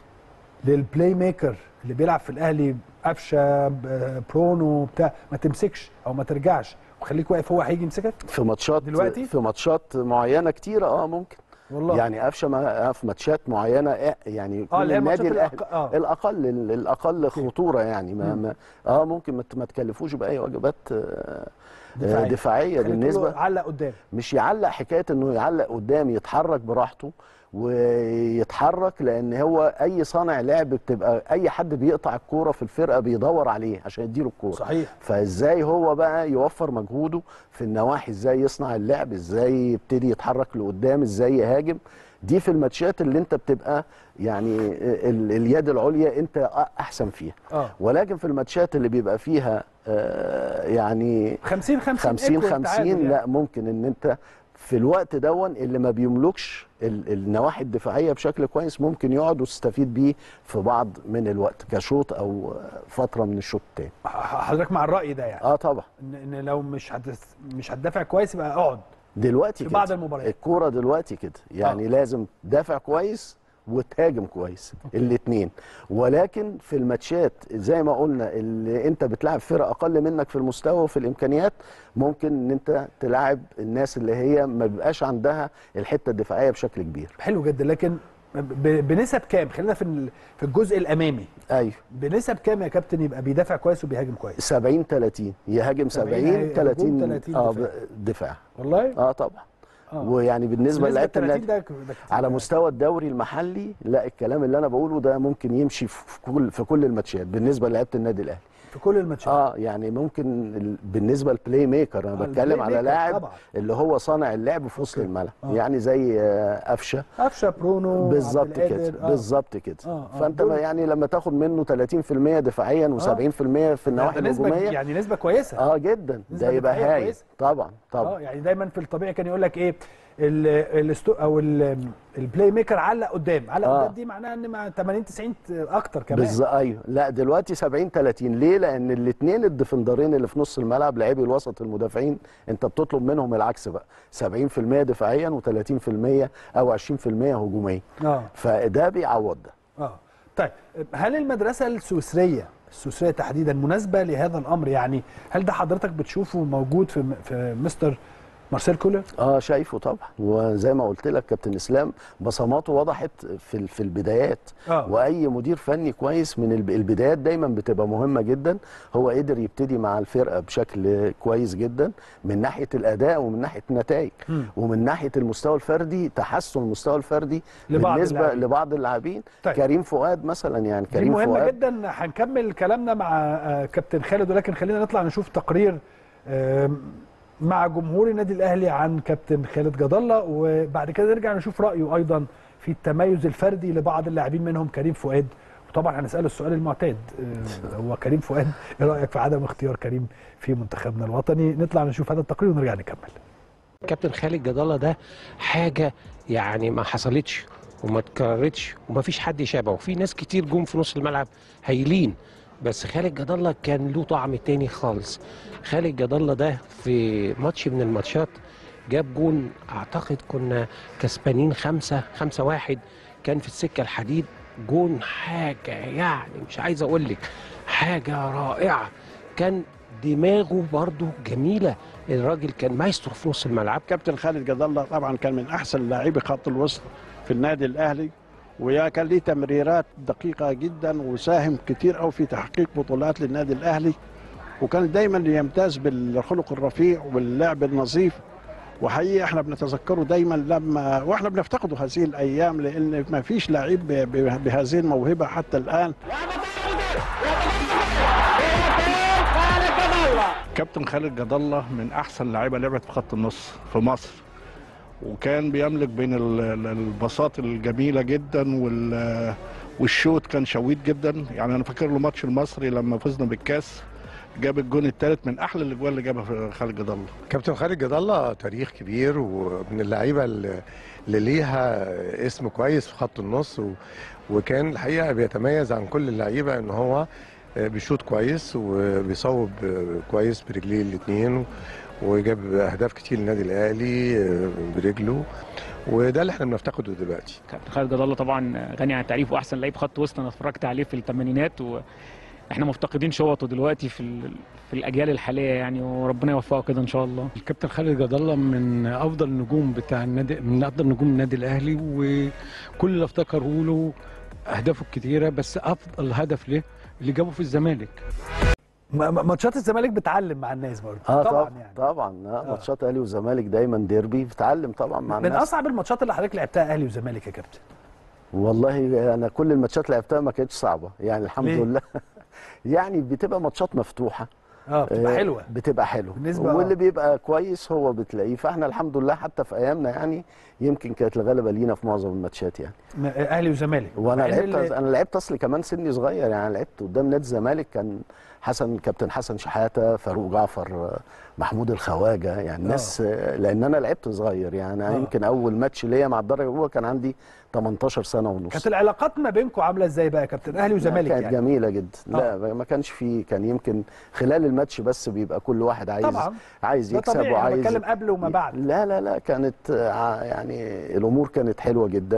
للبلاي ميكر اللي بيلعب في الاهلي قفشه ب- برونو بتاع ما تمسكش او ما ترجعش وخليك واقف هو هيجي يمسكك في ماتشات دلوقتي؟ في ماتشات معينه كتيره اه ممكن والله يعني قفشه ما- في ماتشات معينه إيه- يعني اه كل اللي هي النادي ماتشات الاهلي الأق... اه الاقل الاقل خطوره يعني ما, مم. ما اه ممكن ما ت- ما تكلفوش باي واجبات آه، دفاعية. دفاعيه, دفاعية خليك تقول له بالنسبه علق قدام مش يعلق حكايه انه يعلق قدام يتحرك براحته ويتحرك لان هو اي صانع لعب بتبقى اي حد بيقطع الكوره في الفرقه بيدور عليه عشان يديله الكوره صحيح فازاي هو بقى يوفر مجهوده في النواحي ازاي يصنع اللعب ازاي يبتدي يتحرك لقدام ازاي يهاجم دي في الماتشات اللي انت بتبقى يعني ال- اليد العليا انت احسن فيها اه ولكن في الماتشات اللي بيبقى فيها آه، يعني 50 50 50 equal 50 تعادل يعني. لا ممكن ان انت في الوقت دون اللي ما بيملكش ال- النواحي الدفاعيه بشكل كويس ممكن يقعد وتستفيد بيه في بعض من الوقت كشوط او فتره من الشوط التاني ح- حضرتك مع الراي ده يعني اه طبعا ان, إن لو مش هت... مش هتدافع كويس يبقى اقعد دلوقتي في كده بعض المباريات. الكوره دلوقتي كده يعني آه. لازم دافع كويس وتهاجم كويس الاثنين ولكن في الماتشات زي ما قلنا اللي انت بتلعب فرق اقل منك في المستوى وفي الامكانيات ممكن ان انت تلعب الناس اللي هي ما بيبقاش عندها الحته الدفاعيه بشكل كبير حلو جدا لكن ب- بنسب كام خلينا في ال- في الجزء الامامي ايوه بنسب كام يا كابتن يبقى بيدافع كويس وبيهاجم كويس 70 30 يهاجم 70 70 هجوم، 30 30 اه دفاع. ب- دفاع والله اه طبعا آه. ويعني بالنسبه بالنسبه للعيبه 30 النادي ده ده كتير. على مستوى الدوري المحلي لا الكلام اللي انا بقوله ده ممكن يمشي في كل في كل الماتشات بالنسبه للعيبه النادي الاهلي في كل الماتشات اه يعني ممكن ال- بالنسبه للبلاي ميكر انا آه، بتكلم البلاي على ميكر لاعب طبعا. اللي هو صانع اللعب في وسط الملعب آه. يعني زي آه، قفشه قفشه برونو بالظبط عبد القادر، كده آه. بالظبط كده آه، آه، فانت دول- ما يعني لما تاخد منه 30% دفاعيا و70% في النواحي ده نسبه الهجوميه يعني نسبه كويسه اه جدا نسبة ده يبقى دفاعية هايل كويسة. طبعا طبعا اه يعني دايما في الطبيعي كان يقول لك ايه ال- الاستو او ال- البلاي ميكر علق قدام علق آه. قدام دي معناها ان مع 80 90 اكتر كمان بالظبط ايوه لا دلوقتي 70 30 ليه لان الاثنين الديفندرين اللي في نص الملعب لاعبي الوسط المدافعين انت بتطلب منهم العكس بقى 70% دفاعيا و30% او 20% هجوميا اه فده بيعوض ده اه طيب هل المدرسه السويسريه السويسريه تحديدا مناسبه لهذا الامر يعني هل ده حضرتك بتشوفه موجود في في مستر مارسيل كولر اه شايفه طبعا وزي ما قلت لك كابتن اسلام بصماته وضحت في ال- في البدايات آه. واي مدير فني كويس من الب- البدايات دايما بتبقى مهمه جدا هو قدر يبتدي مع الفرقه بشكل كويس جدا من ناحيه الاداء ومن ناحيه النتائج مم. ومن ناحيه المستوى الفردي تحسن المستوى الفردي لبعض بالنسبه اللاعبين. لبعض اللاعبين طيب. كريم فؤاد مثلا يعني دي كريم مهمه فؤاد جدا هنكمل كلامنا مع آه، كابتن خالد ولكن خلينا نطلع نشوف تقرير آم، مع جمهور النادي الاهلي عن كابتن خالد جد الله وبعد كده نرجع نشوف رايه ايضا في التميز الفردي لبعض اللاعبين منهم كريم فؤاد وطبعا هنساله السؤال المعتاد آه، هو كريم فؤاد ايه رايك في عدم اختيار كريم في منتخبنا الوطني نطلع نشوف هذا التقرير ونرجع نكمل كابتن خالد جد الله ده حاجه يعني ما حصلتش وما اتكررتش وما فيش حد يشابهه في ناس كتير جم في نص الملعب هايلين بس خالد جد الله كان له طعم تاني خالص خالد جد الله ده في ماتش من الماتشات جاب جون اعتقد كنا كسبانين خمسة خمسة واحد كان في السكة الحديد جون حاجة يعني مش عايز اقول لك حاجة رائعة كان دماغه برضو جميلة الراجل كان مايسترو في نص الملعب كابتن خالد جد الله طبعا كان من احسن لاعبي خط الوسط في النادي الاهلي ويا كان ليه تمريرات دقيقه جدا وساهم كتير قوي في تحقيق بطولات للنادي الاهلي وكان دايما يمتاز بالخلق الرفيع واللعب النظيف وحقيقه احنا بنتذكره دايما لما واحنا بنفتقده هذه الايام لان ما فيش لعيب ب- ب- بهذه الموهبه حتى الان كابتن خالد جد الله من احسن لعيبه لعبت في خط النص في مصر وكان بيملك بين ال- ال- البساط الجميله جدا وال والشوط كان شويت جدا يعني انا فاكر له ماتش المصري لما فزنا بالكاس جاب الجون الثالث من احلى الاجوان اللي جابها في خالد جد الله كابتن خالد جد الله تاريخ كبير ومن اللعيبه اللي اللي ليها اسم كويس في خط النص و... وكان الحقيقه بيتميز عن كل اللعيبه ان هو بيشوط كويس وبيصوب كويس برجليه الاثنين وجاب اهداف كتير للنادي الاهلي برجله وده اللي احنا بنفتقده دلوقتي كابتن خالد جد الله طبعا غني عن التعريف واحسن لعيب خط وسط انا اتفرجت عليه في الثمانينات واحنا مفتقدين شوطه دلوقتي في ال... في الاجيال الحاليه يعني وربنا يوفقه كده ان شاء الله الكابتن خالد جد الله من افضل النجوم بتاع النادي من افضل نجوم النادي الاهلي وكل اللي افتكره له اهدافه الكتيره بس افضل هدف له اللي جابه في الزمالك م- م- ماتشات الزمالك بتعلم مع الناس برضه اه طبعا طبعا يعني طبعا آه. ماتشات اهلي والزمالك دايما ديربي بتعلم طبعا مع من الناس اصعب الماتشات اللي حضرتك لعبتها اهلي وزمالك يا كابتن والله انا كل الماتشات اللي لعبتها ما كانتش صعبه يعني الحمد ليه؟ لله يعني بتبقى ماتشات مفتوحه اه بتبقى آه، حلوه بتبقى حلوه بالنسبة- آه. واللي بيبقى كويس هو بتلاقيه فاحنا الحمد لله حتى في ايامنا يعني يمكن كانت الغلبه لينا في معظم الماتشات يعني م- اهلي وزمالك وانا مع إن لعبت اللي- انا لعبت اصلي كمان سني صغير يعني لعبت قدام نادي الزمالك كان حسن كابتن حسن شحاته فاروق جعفر آه، محمود الخواجه يعني ناس آه، لان انا لعبت صغير يعني آه. يمكن اول ماتش ليا مع الدرجه الاولى كان عندي 18 سنه ونص كانت العلاقات ما بينكم عامله ازاي بقى يا كابتن اهلي وزمالك كانت يعني جميله جدا لا ما كانش في كان يمكن خلال الماتش بس بيبقى كل واحد عايز طبعا عايز ده يكسب طبيعي، أنا وعايز بتكلم قبل وما بعد. لا لا لا كانت آه، يعني الامور كانت حلوه جدا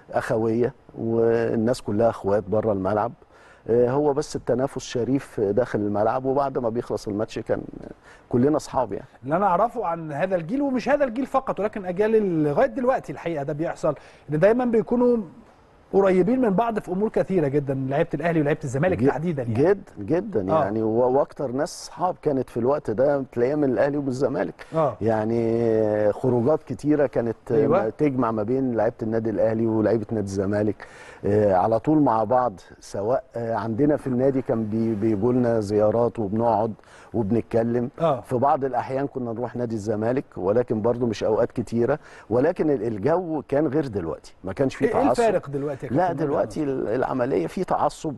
اخويه والناس كلها اخوات بره الملعب آه، هو بس التنافس شريف داخل الملعب وبعد ما بيخلص الماتش كان كلنا اصحاب يعني اللي انا اعرفه عن هذا الجيل ومش هذا الجيل فقط ولكن اجيال ال- لغايه دلوقتي الحقيقه ده بيحصل ان دايما بيكونوا قريبين من بعض في امور كثيره جدا لعيبه الاهلي ولعيبه الزمالك جد- تحديدا يعني جد جدا آه. يعني و- واكتر ناس صحاب كانت في الوقت ده تلاقيها من الاهلي ومن الزمالك اه يعني خروجات كتيره كانت أيوة. تجمع ما بين لعيبه النادي الاهلي ولعيبه نادي الزمالك آه، على طول مع بعض سواء آه، عندنا في النادي كان بي- بيجوا لنا زيارات وبنقعد وبنتكلم آه. في بعض الاحيان كنا نروح نادي الزمالك ولكن برضو مش اوقات كتيره ولكن ال- الجو كان غير دلوقتي ما كانش فيه ايه تعصب الفارق دلوقتي يا لا كابتن دلوقتي ال- العمليه في تعصب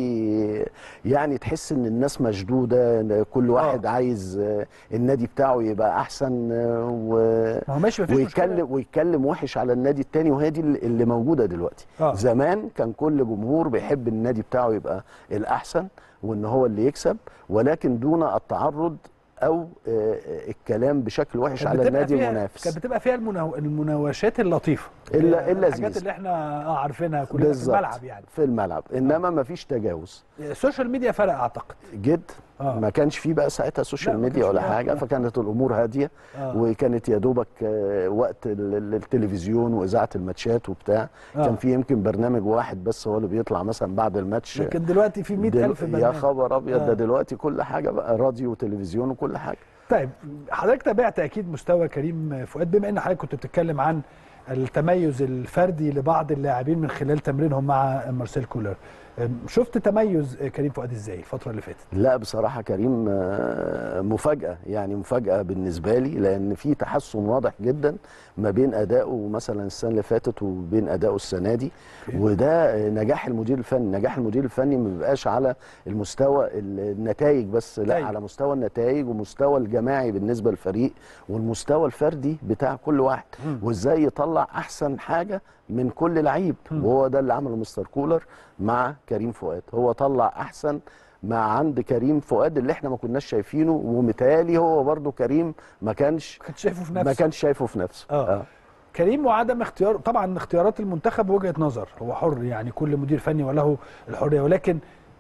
في يعني تحس ان الناس مشدوده إن كل واحد عايز آه، النادي بتاعه يبقى احسن آه، و ما هو ماشي مفيش مشكلة. ويتكلم ويتكلم وحش على النادي التاني وهي دي اللي اللي موجوده دلوقتي آه. زمان كان كل جمهور بيحب النادي بتاعه يبقى الاحسن وان هو اللي يكسب ولكن دون التعرض او آه، الكلام بشكل وحش كانت على بتبقى النادي فيها- المنافس كانت بتبقى فيها المناو... المناوشات اللطيفه إلا- آه، إلا الحاجات زيزو. اللي احنا اه عارفينها كلنا في بالظبط. الملعب يعني في الملعب انما ما فيش تجاوز السوشيال ميديا فرق اعتقد جد آه. ما كانش فيه بقى ساعتها لا، سوشيال ما ميديا كانش ولا فيه، حاجه آه. فكانت الامور هاديه آه. وكانت يا دوبك آه، وقت ال- ال- التلفزيون واذاعه الماتشات وبتاع آه. كان في يمكن برنامج واحد بس هو اللي بيطلع مثلا بعد الماتش لكن دلوقتي في 100000 دل- برنامج يا خبر ابيض آه. ده دلوقتي كل حاجه بقى راديو وتلفزيون وكل حاجه طيب حضرتك تابعت اكيد مستوى كريم فؤاد بما ان حضرتك كنت بتتكلم عن التميز الفردي لبعض اللاعبين من خلال تمرينهم مع مارسيل كولر أم، شفت تميز كريم فؤاد ازاي الفتره اللي فاتت لا بصراحة كريم آه، مفاجأة يعني مفاجأة بالنسبة لي لأن في تحسن واضح جدا ما بين أدائه مثلا السنة اللي فاتت وبين أدائه السنة دي وده آه، نجاح المدير الفني نجاح المدير الفني ما بيبقاش على المستوى النتائج بس لا أيوة. على مستوى النتائج ومستوى الجماعي بالنسبة للفريق والمستوى الفردي بتاع كل واحد وازاي يطلع أحسن حاجة من كل لعيب وهو ده اللي عمله مستر كولر مع كريم فؤاد هو طلع أحسن ما عند كريم فؤاد اللي احنا ما كناش شايفينه ومتهيألي هو برضو كريم ما كانش كنت شايفه في ما نفسه كانش شايفه في نفسه آه. كريم وعدم اختيار طبعا اختيارات المنتخب وجهه نظر هو حر يعني كل مدير فني وله الحريه ولكن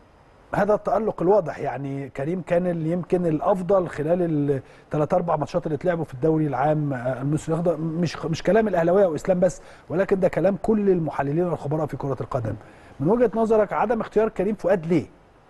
هذا التألق الواضح يعني كريم كان اللي يمكن الافضل خلال الثلاث اربع ماتشات اللي اتلعبوا في الدوري العام آه، المصري الاخضر مش مش كلام الاهلاويه واسلام بس ولكن ده كلام كل المحللين والخبراء في كره القدم من وجهه نظرك عدم اختيار كريم فؤاد ليه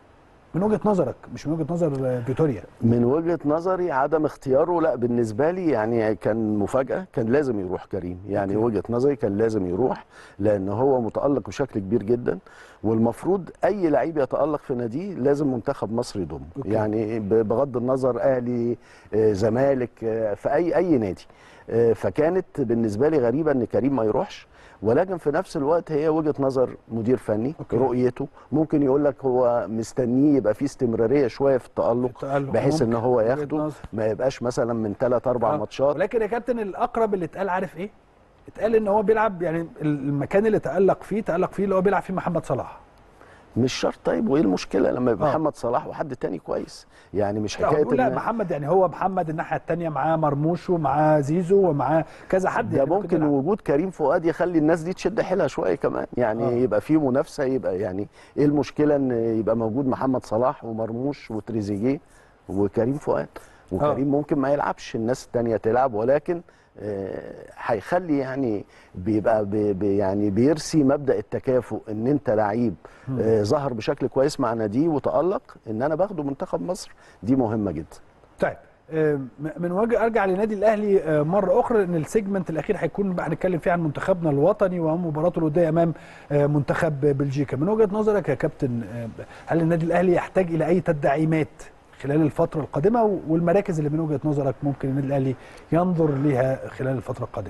من وجهه نظرك مش من وجهه نظر آه، فيتوريا من وجهة نظري عدم اختياره لا بالنسبة لي يعني كان مفاجأة كان لازم يروح كريم يعني وجهة نظري كان لازم يروح لأن هو متألق بشكل كبير جدا والمفروض أي لعيب يتألق في ناديه لازم منتخب مصر يضمه يعني ب- بغض النظر أهلي آه، زمالك آه، في أي أي نادي آه، فكانت بالنسبة لي غريبة إن كريم ما يروحش ولكن في نفس الوقت هي وجهة نظر مدير فني أوكي. رؤيته ممكن يقول لك هو مستنيه يبقى فيه استمرارية شوية في التألق التألق بحيث ان ممكن. هو وجهة ياخده نظر. ما يبقاش مثلا من ثلاث اربع آه. ماتشات ولكن يا كابتن الاقرب اللي اتقال عارف ايه؟ اتقال ان هو بيلعب يعني المكان اللي تالق فيه تالق فيه اللي هو بيلعب فيه محمد صلاح مش شرط طيب وايه المشكله لما يبقى آه. محمد صلاح وحد تاني كويس يعني مش لا, حكايه بقول لا إن- محمد يعني هو محمد الناحيه الثانيه معاه مرموش ومعاه زيزو ومعاه كذا حد ده يعني ممكن يلعب. وجود كريم فؤاد يخلي الناس دي تشد حيلها شويه كمان يعني آه. آه. يبقى في منافسه يبقى يعني ايه المشكله ان يبقى موجود محمد صلاح ومرموش وتريزيجيه وكريم فؤاد وكريم آه. ممكن ما يلعبش الناس التانية تلعب ولكن آه، هيخلي يعني بيبقى بي بي يعني بيرسي مبدا التكافؤ ان انت لعيب آه، ظهر بشكل كويس مع ناديه وتالق ان انا باخده منتخب مصر دي مهمه جدا طيب آه، من وجه ارجع لنادي الاهلي آه، مره اخرى ان السيجمنت الاخير هيكون بقى هنتكلم فيه عن منتخبنا الوطني ومباراته الوديه امام آه، منتخب بلجيكا من وجهه نظرك يا كابتن آه، هل النادي الاهلي يحتاج الى اي تدعيمات خلال الفتره القادمه والمراكز اللي من وجهه نظرك ممكن النادي الاهلي ينظر ليها خلال الفتره القادمه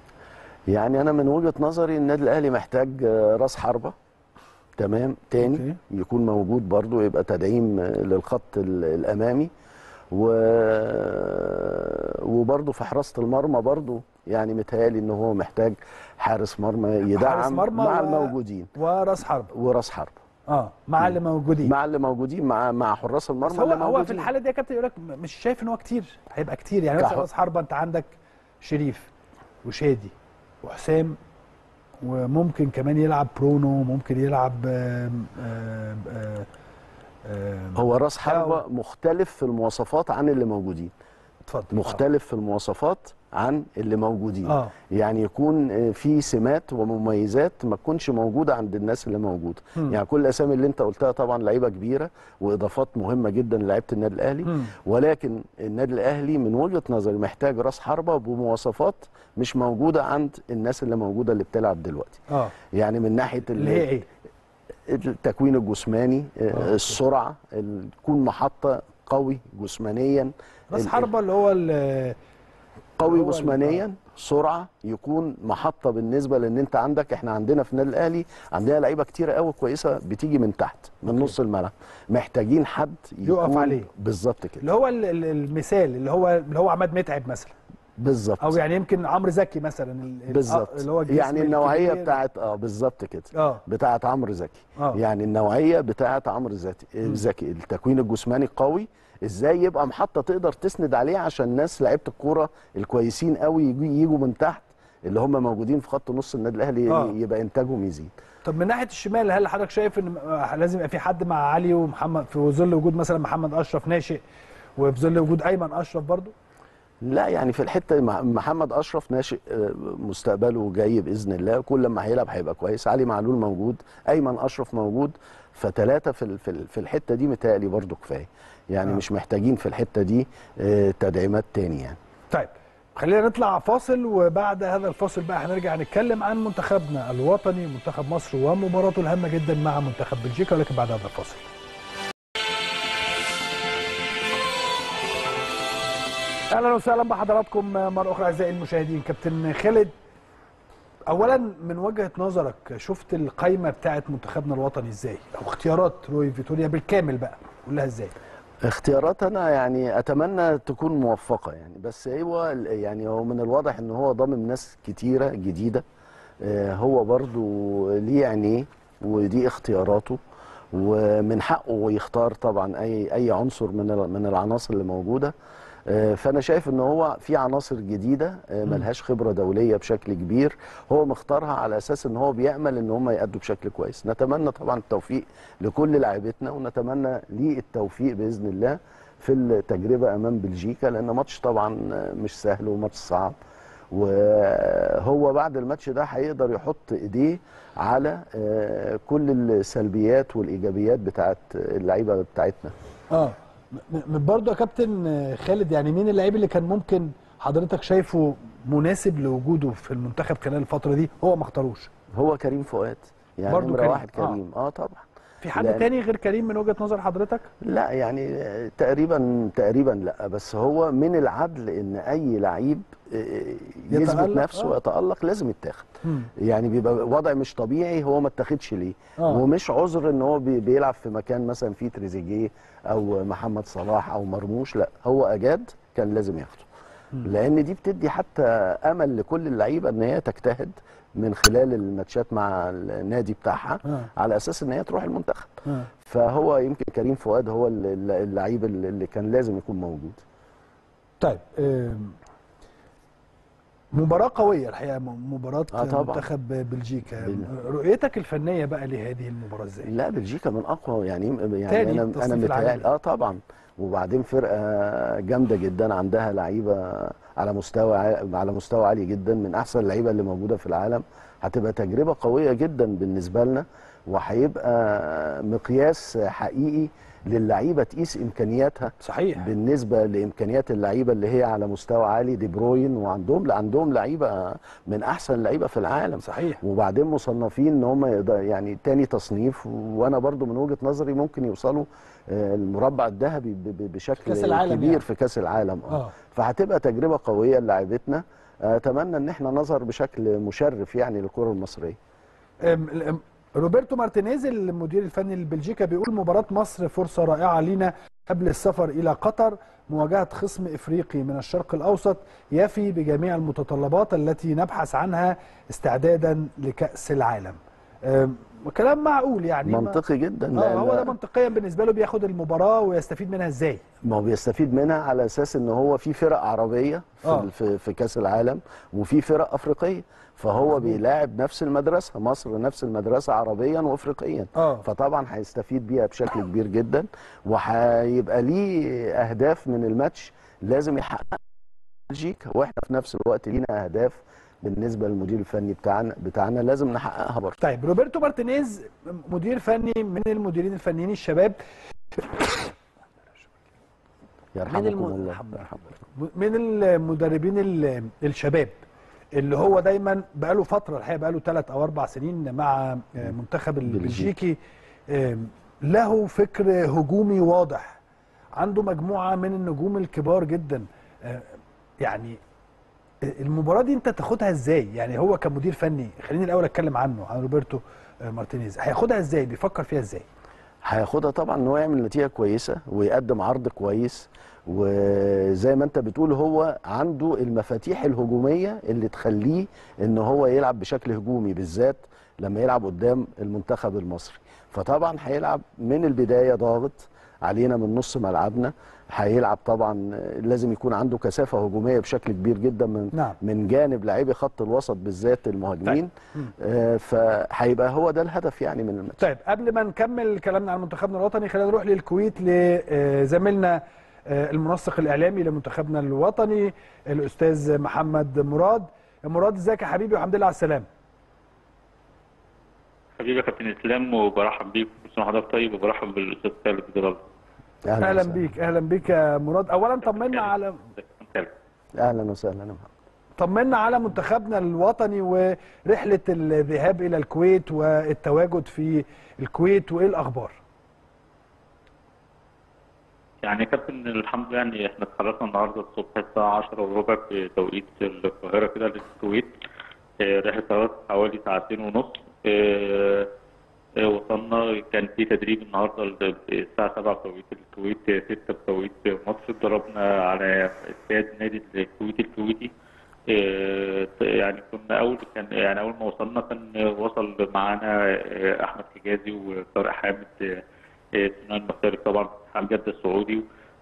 يعني انا من وجهه نظري النادي الاهلي محتاج آه، راس حربه تمام تاني أوكي. يكون موجود برضو يبقى تدعيم آه، للخط ال- الامامي و... وبرضو في حراسه المرمى برضو يعني متهيألي ان هو محتاج حارس مرمى يدعم حارس مرمى مع و- الموجودين وراس حرب وراس حربه اه مع اللي موجودين مع اللي موجودين مع مع حراس بس المرمى هو اللي هو موجودين في الحاله دي يا كابتن يقول لك م- مش شايف ان هو كتير هيبقى كتير يعني مثلا كحر- راس حربه انت عندك شريف وشادي وحسام وممكن كمان يلعب برونو ممكن يلعب آم، آم، آم، آم، هو راس حربة مختلف في المواصفات عن اللي موجودين اتفضل مختلف في المواصفات عن اللي موجودين آه. يعني يكون آه، في سمات ومميزات ما تكونش موجوده عند الناس اللي موجوده مم. يعني كل الاسامي اللي انت قلتها طبعا لعيبه كبيره واضافات مهمه جدا لعيبه النادي الاهلي مم. ولكن النادي الاهلي من وجهه نظري محتاج راس حربه بمواصفات مش موجوده عند الناس اللي موجوده اللي بتلعب دلوقتي اه يعني من ناحيه اللي هي ايه؟ التكوين الجسماني آه، السرعه ال- تكون محطه قوي جسمانيا راس ال- حربه اللي هو ال- قوي هو ال- جسمانيا سرعه يكون محطه بالنسبه لان انت عندك احنا عندنا في النادي الاهلي عندنا لعيبه كتيره قوي كويسه بتيجي من تحت من نص الملعب محتاجين حد يقف يكون عليه. بالظبط كده اللي هو ال- ال- المثال اللي هو اللي هو عماد متعب مثلا بالظبط او يعني يمكن عمرو زكي مثلا ال- ال- بالظبط اللي هو الجسم يعني النوعيه الكبير. بتاعت اه بالظبط كده اه بتاعت عمرو زكي آه. يعني النوعيه بتاعت عمرو زكي زكي التكوين الجسماني القوي ازاي يبقى محطه تقدر تسند عليه عشان الناس لعيبه الكوره الكويسين قوي يجوا يجوا من تحت اللي هم موجودين في خط نص النادي الاهلي آه. يبقى انتاجهم يزيد طب من ناحيه الشمال هل حضرتك شايف ان م- لازم يبقى في حد مع علي ومحمد في ظل وجود مثلا محمد اشرف ناشئ وفي ظل وجود ايمن اشرف برضو لا يعني في الحته مع- محمد اشرف ناشئ آه، مستقبله جاي باذن الله كل ما هيلعب هيبقى كويس علي معلول موجود ايمن اشرف موجود فثلاثه في ال- في ال- في الحته دي متهيألي برضو كفايه يعني آه. مش محتاجين في الحته دي آه، تدعيمات تاني يعني طيب خلينا نطلع فاصل وبعد هذا الفاصل بقى هنرجع نتكلم عن منتخبنا الوطني منتخب مصر ومباراته الهامه جدا مع منتخب بلجيكا ولكن بعد هذا الفاصل اهلا وسهلا بحضراتكم مره اخرى اعزائي المشاهدين كابتن خالد اولا من وجهه نظرك شفت القائمه بتاعه منتخبنا الوطني ازاي او اختيارات روي فيتوريا بالكامل بقى قول ازاي اختيارات انا يعني اتمنى تكون موفقه يعني بس هو ال- يعني هو من الواضح ان هو ضامن ناس كتيره جديده آه، هو برضو ليه عينيه ودي اختياراته ومن حقه يختار طبعا اي اي عنصر من ال- من العناصر اللي موجوده آه، فانا شايف ان هو في عناصر جديده آه، ملهاش خبره دوليه بشكل كبير هو مختارها على اساس ان هو بيامل ان هم يادوا بشكل كويس نتمنى طبعا التوفيق لكل لاعبتنا ونتمنى ليه التوفيق باذن الله في التجربه امام بلجيكا لان ماتش طبعا آه، مش سهل وماتش صعب وهو بعد الماتش ده هيقدر يحط ايديه على آه، كل السلبيات والايجابيات بتاعت اللعيبه بتاعتنا اه م- م- برضه يا كابتن آه، خالد يعني مين اللعيب اللي كان ممكن حضرتك شايفه مناسب لوجوده في المنتخب خلال الفتره دي هو ما اختاروش هو كريم فؤاد يعني برضو نمره كريم، واحد آه. كريم اه, طبعا في حد لأن- تاني غير كريم من وجهه نظر حضرتك لا يعني آه، تقريبا تقريبا لا بس هو من العدل ان اي لعيب آه، يثبت يتألق، نفسه آه. ويتالق لازم يتاخد مم. يعني بيبقى وضع مش طبيعي هو ما اتاخدش ليه آه. ومش عذر ان هو بي- بيلعب في مكان مثلا فيه تريزيجيه او محمد صلاح او مرموش لا هو اجاد كان لازم ياخده لان دي بتدي حتى امل لكل اللعيبه ان هي تجتهد من خلال الماتشات مع النادي بتاعها آه. على اساس ان هي تروح المنتخب آه. فهو يمكن كريم فؤاد هو ال- ال- اللعيب اللي اللي كان لازم يكون موجود طيب آم، مباراة قوية الحقيقة م- مباراة آه طبعاً. منتخب بلجيكا بال- رؤيتك الفنية بقى لهذه المباراة ازاي؟ لا بلجيكا من اقوى يعني يعني تاني انا انا تصنيف العالمي. متهيألي اه طبعا وبعدين فرقه جامده جدا عندها لعيبه على مستوى ع- على مستوى عالي جدا من احسن اللعيبه اللي موجوده في العالم هتبقى تجربه قويه جدا بالنسبه لنا وهيبقى مقياس حقيقي للعيبه تقيس امكانياتها صحيح بالنسبه لامكانيات اللعيبه اللي هي على مستوى عالي دي بروين وعندهم عندهم لعيبه من احسن اللعيبه في العالم صحيح وبعدين مصنفين ان هم يقدر- يعني تاني تصنيف وانا برضو من وجهه نظري ممكن يوصلوا آه، المربع الذهبي ب- ب- بشكل كأس العالم كبير يعني. في كاس العالم اه اه فهتبقى تجربه قويه للاعيبتنا اتمنى ان احنا نظهر بشكل مشرف يعني للكره المصريه أم- الأم- روبرتو مارتينيز المدير الفني لبلجيكا بيقول مباراة مصر فرصة رائعة لينا قبل السفر إلى قطر مواجهة خصم إفريقي من الشرق الأوسط يفي بجميع المتطلبات التي نبحث عنها استعدادا لكأس العالم آم، وكلام معقول يعني ما- منطقي جدا اه هو لأن- ده منطقيا بالنسبه له بياخد المباراه ويستفيد منها ازاي ما هو بيستفيد منها على اساس ان هو في فرق عربيه في آه. آه. في, في كاس العالم وفي فرق افريقيه فهو بيلاعب نفس المدرسه مصر نفس المدرسه عربيا وافريقيا آه. فطبعا هيستفيد بيها بشكل كبير جدا وهيبقى ليه اهداف من الماتش لازم يحققها بلجيكا واحنا في نفس الوقت لينا اهداف بالنسبه للمدير الفني بتاعنا بتاعنا لازم نحققها برضه طيب روبرتو مارتينيز مدير فني من المديرين الفنيين الشباب يرحمكم الم- الله يرحمنا. يرحمكم. من المدربين ال- الشباب اللي هو دايما بقاله فتره الحقيقه بقاله ثلاث او اربع سنين مع منتخب البلجيكي آم، له فكر هجومي واضح عنده مجموعه من النجوم الكبار جدا آه، يعني المباراه دي انت تاخدها ازاي يعني هو كمدير فني خليني الاول اتكلم عنه عن روبرتو آه، مارتينيز هياخدها ازاي بيفكر فيها ازاي هياخدها طبعا ان هو يعمل نتيجه كويسه ويقدم عرض كويس وزي ما انت بتقول هو عنده المفاتيح الهجوميه اللي تخليه ان هو يلعب بشكل هجومي بالذات لما يلعب قدام المنتخب المصري فطبعا هيلعب من البدايه ضاغط علينا من نص ملعبنا هيلعب طبعا لازم يكون عنده كثافه هجوميه بشكل كبير جدا من نعم. من جانب لاعبي خط الوسط بالذات المهاجمين مم. آه، فهيبقى هو ده الهدف يعني من الماتش طيب قبل ما نكمل كلامنا عن منتخبنا الوطني خلينا نروح للكويت لزميلنا المنسق الاعلامي لمنتخبنا الوطني الاستاذ محمد مراد مراد ازيك يا حبيبي والحمد لله على السلامه حبيبي يا كابتن اسلام وبرحب بيك كل سنه وحضرتك طيب وبرحب بالاستاذ خالد جلال اهلا بيك اهلا بيك يا مراد اولا طمنا على اهلا وسهلا يا محمد طمنا على منتخبنا الوطني ورحله الذهاب الى الكويت والتواجد في الكويت وايه الاخبار يعني يا كابتن الحمد لله يعني احنا اتحركنا النهارده الصبح الساعه 10 وربع في توقيت القاهره كده للكويت آه، رحله طيران حوالي ساعتين ونص آه، آه، وصلنا كان في تدريب النهارده ال- الساعه 7 بتوقيت الكويت آه، 6 بتوقيت مصر اتدربنا على استاد نادي الكويت الكويتي آه، يعني كنا اول كان يعني اول ما وصلنا كان وصل معانا آه، احمد حجازي وطارق حامد آه، آه، سنان مختلف طبعا عن جده السعودي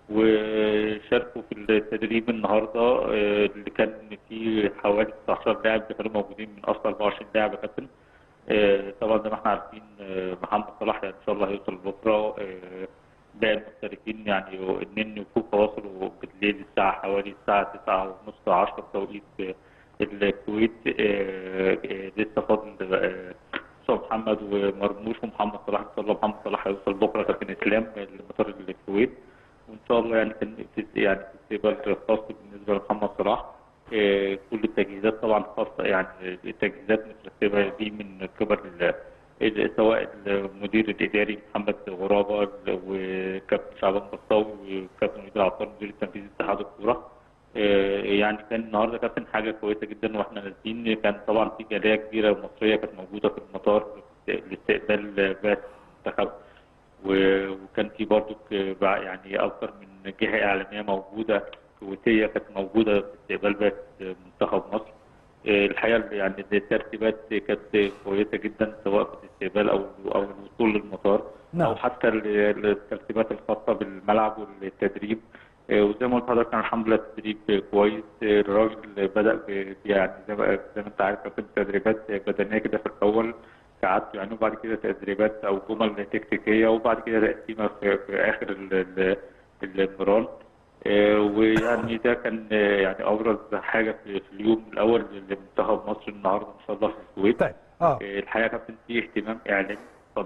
وشاركوا في التدريب النهارده آه، اللي كان فيه حوالي 19 لاعب اللي كانوا موجودين من اصل 24 لاعب يا كابتن آه، طبعا زي ما احنا عارفين آه، محمد صلاح ان شاء الله هيوصل بكره آه، باقي المشتركين يعني النني وكوكا وصلوا بالليل الساعه حوالي الساعه 9 ونص 10 بتوقيت آه، الكويت آه، آه، لسه فاضل آه، مصطفى محمد ومرموش ومحمد صلاح ان شاء الله محمد صلاح هيوصل بكره كابتن اسلام لمطار الكويت وان شاء الله يعني كان في يعني في استقبال خاص بالنسبه لمحمد صلاح آه، كل التجهيزات طبعا خاصه يعني التجهيزات مترتبه دي من قبل ال- ال- سواء المدير الاداري محمد غرابه وكابتن شعبان بسطاوي وكابتن مدير العطار مدير التنفيذي اتحاد الكوره آه، يعني كان النهارده كابتن حاجه كويسه جدا واحنا نازلين كان طبعا في جاليه كبيره مصريه كانت موجوده في المطار لاستقبال بعث المنتخب و- وكان في برضو يعني اكثر من جهه اعلاميه موجوده كويتيه كانت موجوده في استقبال بعث منتخب مصر آه، الحقيقه يعني الترتيبات كانت كويسه جدا سواء في الاستقبال او او الوصول للمطار نعم. او حتى ال- الترتيبات الخاصه بالملعب والتدريب آه، وزي ما قلت لحضرتك كان الحمد لله التدريب كويس آه، الراجل بدا ب- يعني زي ما زي ما انت عارف كانت تدريبات بدنيه كده في الاول كعدت يعني وبعد كده تدريبات او جمل تكتيكيه وبعد كده تقسيمه في, في اخر ال- ال- المران آه، ويعني ده كان آه، يعني ابرز حاجه في, في اليوم الاول لمنتخب مصر النهارده ان شاء الله في الكويت طيب اه الحقيقه كابتن في اهتمام اعلامي اتفضل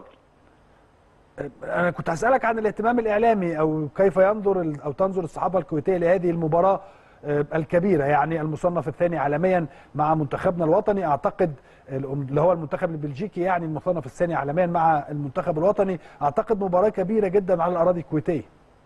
انا كنت هسالك عن الاهتمام الاعلامي او كيف ينظر ال- او تنظر الصحافه الكويتيه لهذه المباراه آه، الكبيره يعني المصنف الثاني عالميا مع منتخبنا الوطني اعتقد الأم- اللي هو المنتخب البلجيكي يعني المصنف الثاني عالميا مع المنتخب الوطني اعتقد مباراه كبيره جدا على الاراضي الكويتيه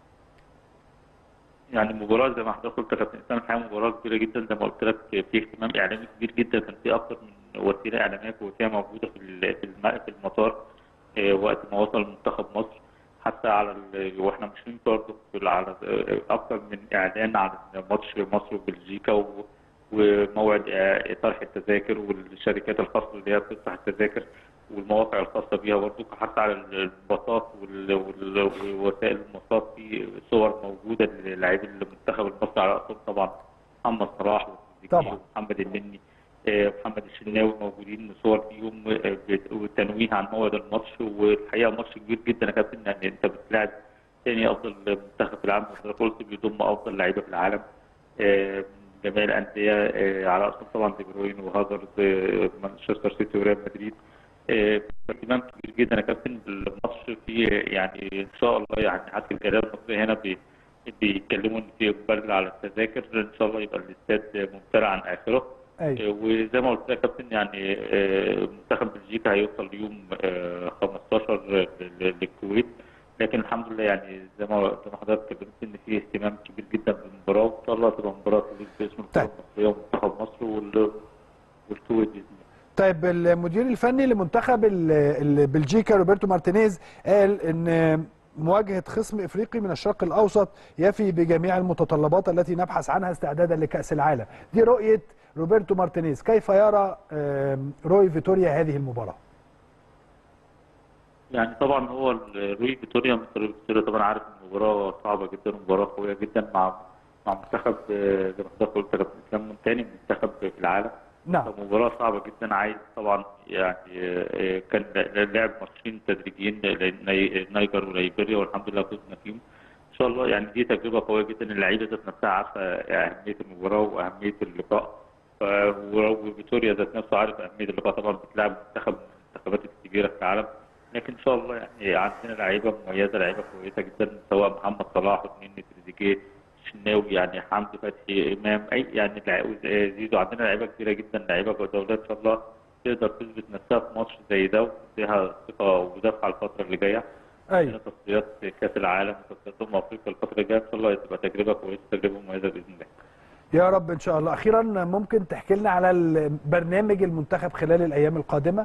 يعني مباراة زي ما حضرتك قلت يا كابتن اسلام الحقيقة مباراة كبيرة جدا زي ما قلت لك في اهتمام إعلامي كبير جدا كان في أكثر من وسيلة إعلامية كويتية موجودة في ال- في الم- في المطار آه، وقت ما وصل منتخب مصر حتى على ال- واحنا ماشيين برضه في ال- على آه، أكثر من إعلان عن ماتش مصر وبلجيكا و- وموعد آه، طرح التذاكر والشركات الخاصة اللي هي بتفتح التذاكر والمواقع الخاصه بيها برضه حتى على الباصات وال- وال- ووسائل المواصلات في صور موجوده للاعبي المنتخب المصري على راسهم طبعا محمد صلاح طبعا ومحمد النني آه، محمد الشناوي موجودين صور فيهم آه، بت- وتنويه عن موعد الماتش والحقيقه ماتش كبير جدا يا كابتن يعني انت بتلاعب ثاني افضل منتخب في العالم زي ما قلت بيضم افضل لعيبه في العالم آه، من جميع الانديه آه، على راسهم طبعا دي بروين وهازارد آه، مانشستر سيتي وريال مدريد آه، اهتمام كبير جدا يا كابتن بالماتش في يعني ان شاء الله يعني حتى الجاليه المصريه هنا بي بيتكلموا ان في اقبال على التذاكر ان شاء الله يبقى الاستاد ممتلئ عن اخره أيوة. آه، وزي ما قلت لك يا كابتن يعني آه، منتخب بلجيكا هيوصل يوم آه، 15 لل- للكويت لكن الحمد لله يعني زي ما زي ما حضرتك اتكلمت ان في اهتمام كبير جدا بالمباراه وان شاء الله تبقى مباراه تليق باسم الكره المصريه ومنتخب مصر وال- والكويت باذن الله طيب المدير الفني لمنتخب ال- ال- بلجيكا روبرتو مارتينيز قال ان مواجهه خصم افريقي من الشرق الاوسط يفي بجميع المتطلبات التي نبحث عنها استعدادا لكاس العالم دي رؤيه روبرتو مارتينيز كيف يرى آم، روي فيتوريا هذه المباراه يعني طبعا هو ال- روي فيتوريا مستر روي فيتوريا طبعا عارف إن المباراه صعبه جدا ومباراه قويه جدا مع مع منتخب آه، زي ما حضرتك قلت كابتن اسلام من تاني منتخب في العالم نعم مباراة صعبة جدا عايز طبعا يعني آه، كان لعب ماتشين تدريجيين النيجر وليبيريا والحمد لله فزنا فيهم ان شاء الله يعني دي تجربة قوية جدا اللعيبة ذات نفسها عارفة أهمية المباراة وأهمية اللقاء ف- وفيتوريا ذات نفسه عارف أهمية اللقاء طبعا بتلعب منتخب من المنتخبات الكبيرة في العالم لكن ان شاء الله يعني عندنا لعيبه مميزه لعيبه كويسه جدا سواء محمد صلاح ونيني تريزيجيه الشناوي يعني حمدي فتحي امام اي يعني لع- زيزو عندنا لعيبه كتيره جدا لعيبه دولات ان شاء الله تقدر تثبت نفسها في ماتش زي ده وتديها ثقه ودفعه الفتره اللي جايه ايوه عندنا تصفيات كاس العالم وتصفيات امم افريقيا الفتره الجايه ان شاء الله تبقى تجربه كويسه تجربه مميزه باذن الله يا رب ان شاء الله اخيرا ممكن تحكي لنا على ال- برنامج المنتخب خلال الايام القادمه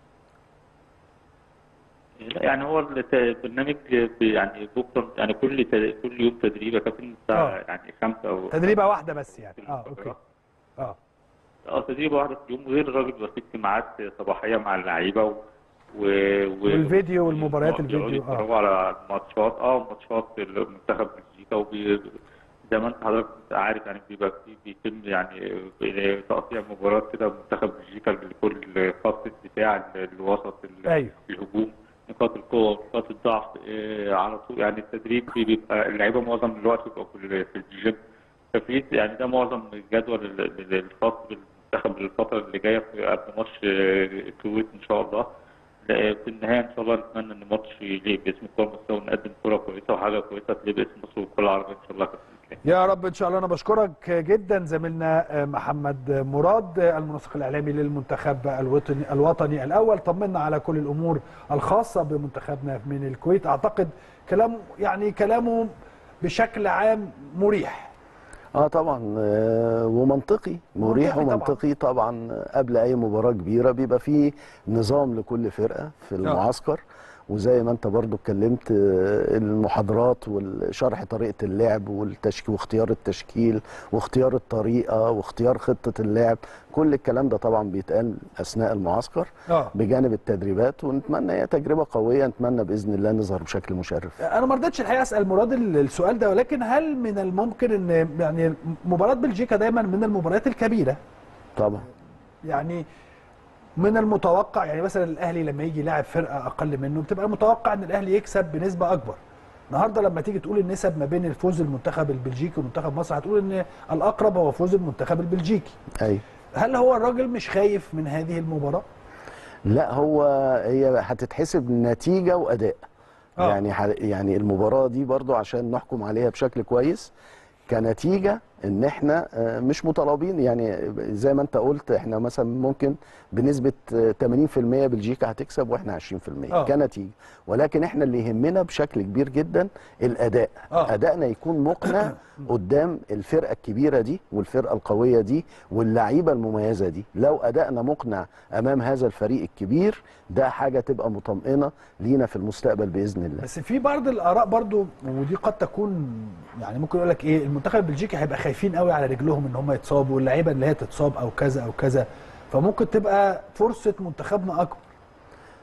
لا يعني هو الت- البرنامج ب- يعني بكره يعني كل ت- كل يوم تدريب يا كابتن الساعه آه. يعني 5 او تدريبه واحده بس يعني اه اوكي اه اه تدريب واحده في اليوم غير الراجل بيبقى فيه اجتماعات صباحيه مع اللعيبه و... و... و... والفيديو والمباريات يقعدوا الفيديو اه يتفرجوا على الماتشات اه ماتشات المنتخب بلجيكا وبي... زي ما انت حضرتك عارف يعني بيبقى فيه بيتم يعني تقطيع مباراه كده منتخب بلجيكا لكل خط الدفاع الوسط ال- ايوه الهجوم نقاط القوه ونقاط الضعف آه، على طول يعني التدريب بيبقى اللعيبه معظم الوقت بيبقى في ال- في الجيم ففي يعني ده معظم الجدول ال- ال- الخاص بالمنتخب للفتره اللي جايه في قبل ماتش آه، الكويت ان شاء الله لا، في النهايه ان شاء الله نتمنى ان الماتش يليق باسم الكره المصريه ونقدم كره كويسه وحاجه كويسه تليق باسم مصر والكره العربيه ان شاء الله يا كابتن اسلام يا رب ان شاء الله انا بشكرك جدا زميلنا محمد مراد المنسق الاعلامي للمنتخب الوطني الوطني الاول طمنا على كل الامور الخاصه بمنتخبنا من الكويت اعتقد كلام يعني كلامه بشكل عام مريح اه طبعا آه، ومنطقي مريح منطقي طبعاً. ومنطقي طبعا قبل اي مباراه كبيره بيبقى فيه نظام لكل فرقه في المعسكر وزي ما انت برضو اتكلمت آه، المحاضرات والشرح طريقه اللعب والتشكيل واختيار التشكيل واختيار الطريقه واختيار خطه اللعب كل الكلام ده طبعا بيتقال اثناء المعسكر اه بجانب التدريبات ونتمنى هي تجربه قويه نتمنى باذن الله نظهر بشكل مشرف انا ما رضيتش الحقيقه اسال مراد ال- السؤال ده ولكن هل من الممكن ان يعني مباراه بلجيكا دايما من المباريات الكبيره طبعا يعني من المتوقع يعني مثلا الاهلي لما يجي يلاعب فرقه اقل منه بتبقى متوقع ان الاهلي يكسب بنسبه اكبر النهارده لما تيجي تقول النسب ما بين الفوز المنتخب البلجيكي ومنتخب مصر هتقول ان الاقرب هو فوز المنتخب البلجيكي ايوه هل هو الراجل مش خايف من هذه المباراه لا هو هي هتتحسب نتيجة وأداء آه. يعني ح- يعني المباراة دي برضو عشان نحكم عليها بشكل كويس كنتيجة ان احنا آه، مش مطالبين يعني زي ما انت قلت احنا مثلا ممكن بنسبة آه، 80% بلجيكا هتكسب واحنا 20% آه. كنتيجة ولكن احنا اللي يهمنا بشكل كبير جدا الاداء آه. ادائنا يكون مقنع قدام الفرقة الكبيرة دي والفرقة القوية دي واللعيبة المميزة دي لو ادائنا مقنع امام هذا الفريق الكبير ده حاجة تبقى مطمئنة لينا في المستقبل باذن الله بس في بعض الاراء برضو ودي قد تكون يعني ممكن يقول لك ايه المنتخب البلجيكي هيبقى خايفين قوي على رجلهم ان هم يتصابوا واللعيبه اللي هي تتصاب او كذا او كذا فممكن تبقى فرصه منتخبنا اكبر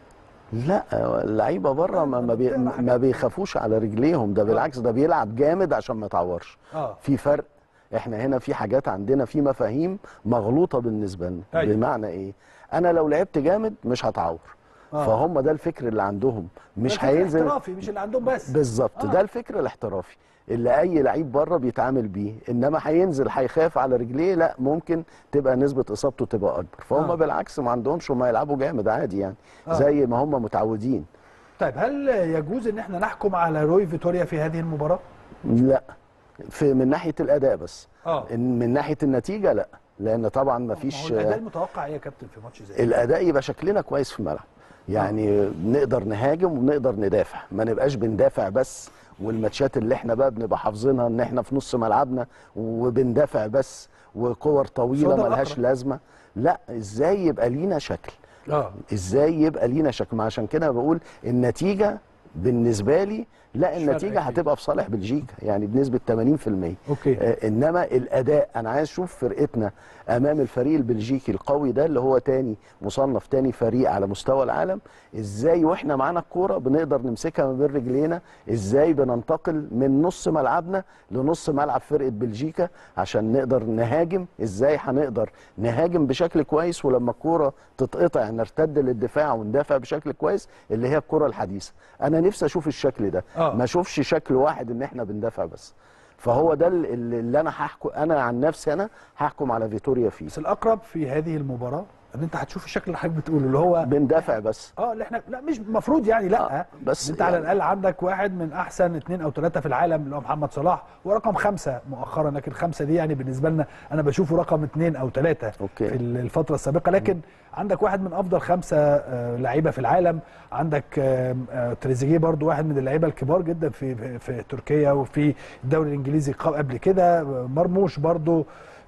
لا اللعيبه بره ما, ما, بي ما بيخافوش على رجليهم ده بالعكس ده بيلعب جامد عشان ما يتعورش اه في فرق احنا هنا في حاجات عندنا في مفاهيم مغلوطه بالنسبه لنا أيوة. بمعنى ايه انا لو لعبت جامد مش هتعور آه. فهم ده الفكر اللي عندهم مش ده فكر هينزل احترافي مش اللي عندهم بس بالظبط آه. ده الفكر الاحترافي اللي اي لعيب بره بيتعامل بيه انما هينزل هيخاف على رجليه لا ممكن تبقى نسبه اصابته تبقى اكبر فهم آه. بالعكس ما عندهمش هم يلعبوا جامد عادي يعني آه. زي ما هم متعودين طيب هل يجوز ان احنا نحكم على روي فيتوريا في هذه المباراه؟ لا في من ناحيه الاداء بس اه إن من ناحيه النتيجه لا لان طبعا ما ما فيش هو الاداء المتوقع ايه يا كابتن في ماتش زي ده؟ الاداء يبقى شكلنا كويس في الملعب يعني نقدر نهاجم ونقدر ندافع ما نبقاش بندافع بس والماتشات اللي احنا بقى بنبقى حافظينها ان احنا في نص ملعبنا وبندافع بس وكور طويله صدى ملهاش الأقرب. لازمه لا ازاي يبقى لينا شكل اه ازاي يبقى لينا شكل ما عشان كده بقول النتيجه بالنسبه لي لا مش فارقة النتيجه كتير. هتبقى في صالح بلجيكا يعني بنسبه 80% اوكي آه، انما الاداء انا عايز اشوف فرقتنا امام الفريق البلجيكي القوي ده اللي هو تاني مصنف تاني فريق على مستوى العالم ازاي واحنا معانا الكوره بنقدر نمسكها ما بين رجلينا ازاي بننتقل من نص ملعبنا لنص ملعب فرقه بلجيكا عشان نقدر نهاجم ازاي هنقدر نهاجم بشكل كويس ولما الكوره تتقطع نرتد للدفاع وندافع بشكل كويس اللي هي الكره الحديثه انا نفسي اشوف الشكل ده آه. ما اشوفش شكل واحد ان احنا بندافع بس فهو ده اللي, اللي انا هحكم انا عن نفسي انا هحكم على فيتوريا فيه بس الاقرب في هذه المباراه ان انت هتشوف الشكل اللي حضرتك بتقوله اللي هو بندافع بس اه اللي احنا لا مش المفروض يعني لا آه، بس انت على يعني- الاقل عندك واحد من احسن اثنين او ثلاثه في العالم اللي هو محمد صلاح ورقم خمسه مؤخرا لكن خمسه دي يعني بالنسبه لنا انا بشوفه رقم اثنين او ثلاثه أوكي. في الفتره السابقه لكن عندك واحد من افضل خمسه آه، لعيبه في العالم عندك آه، آه، تريزيجيه برضو واحد من اللعيبه الكبار جدا في في- في تركيا وفي الدوري الانجليزي ق- قبل كده آه، مرموش برضو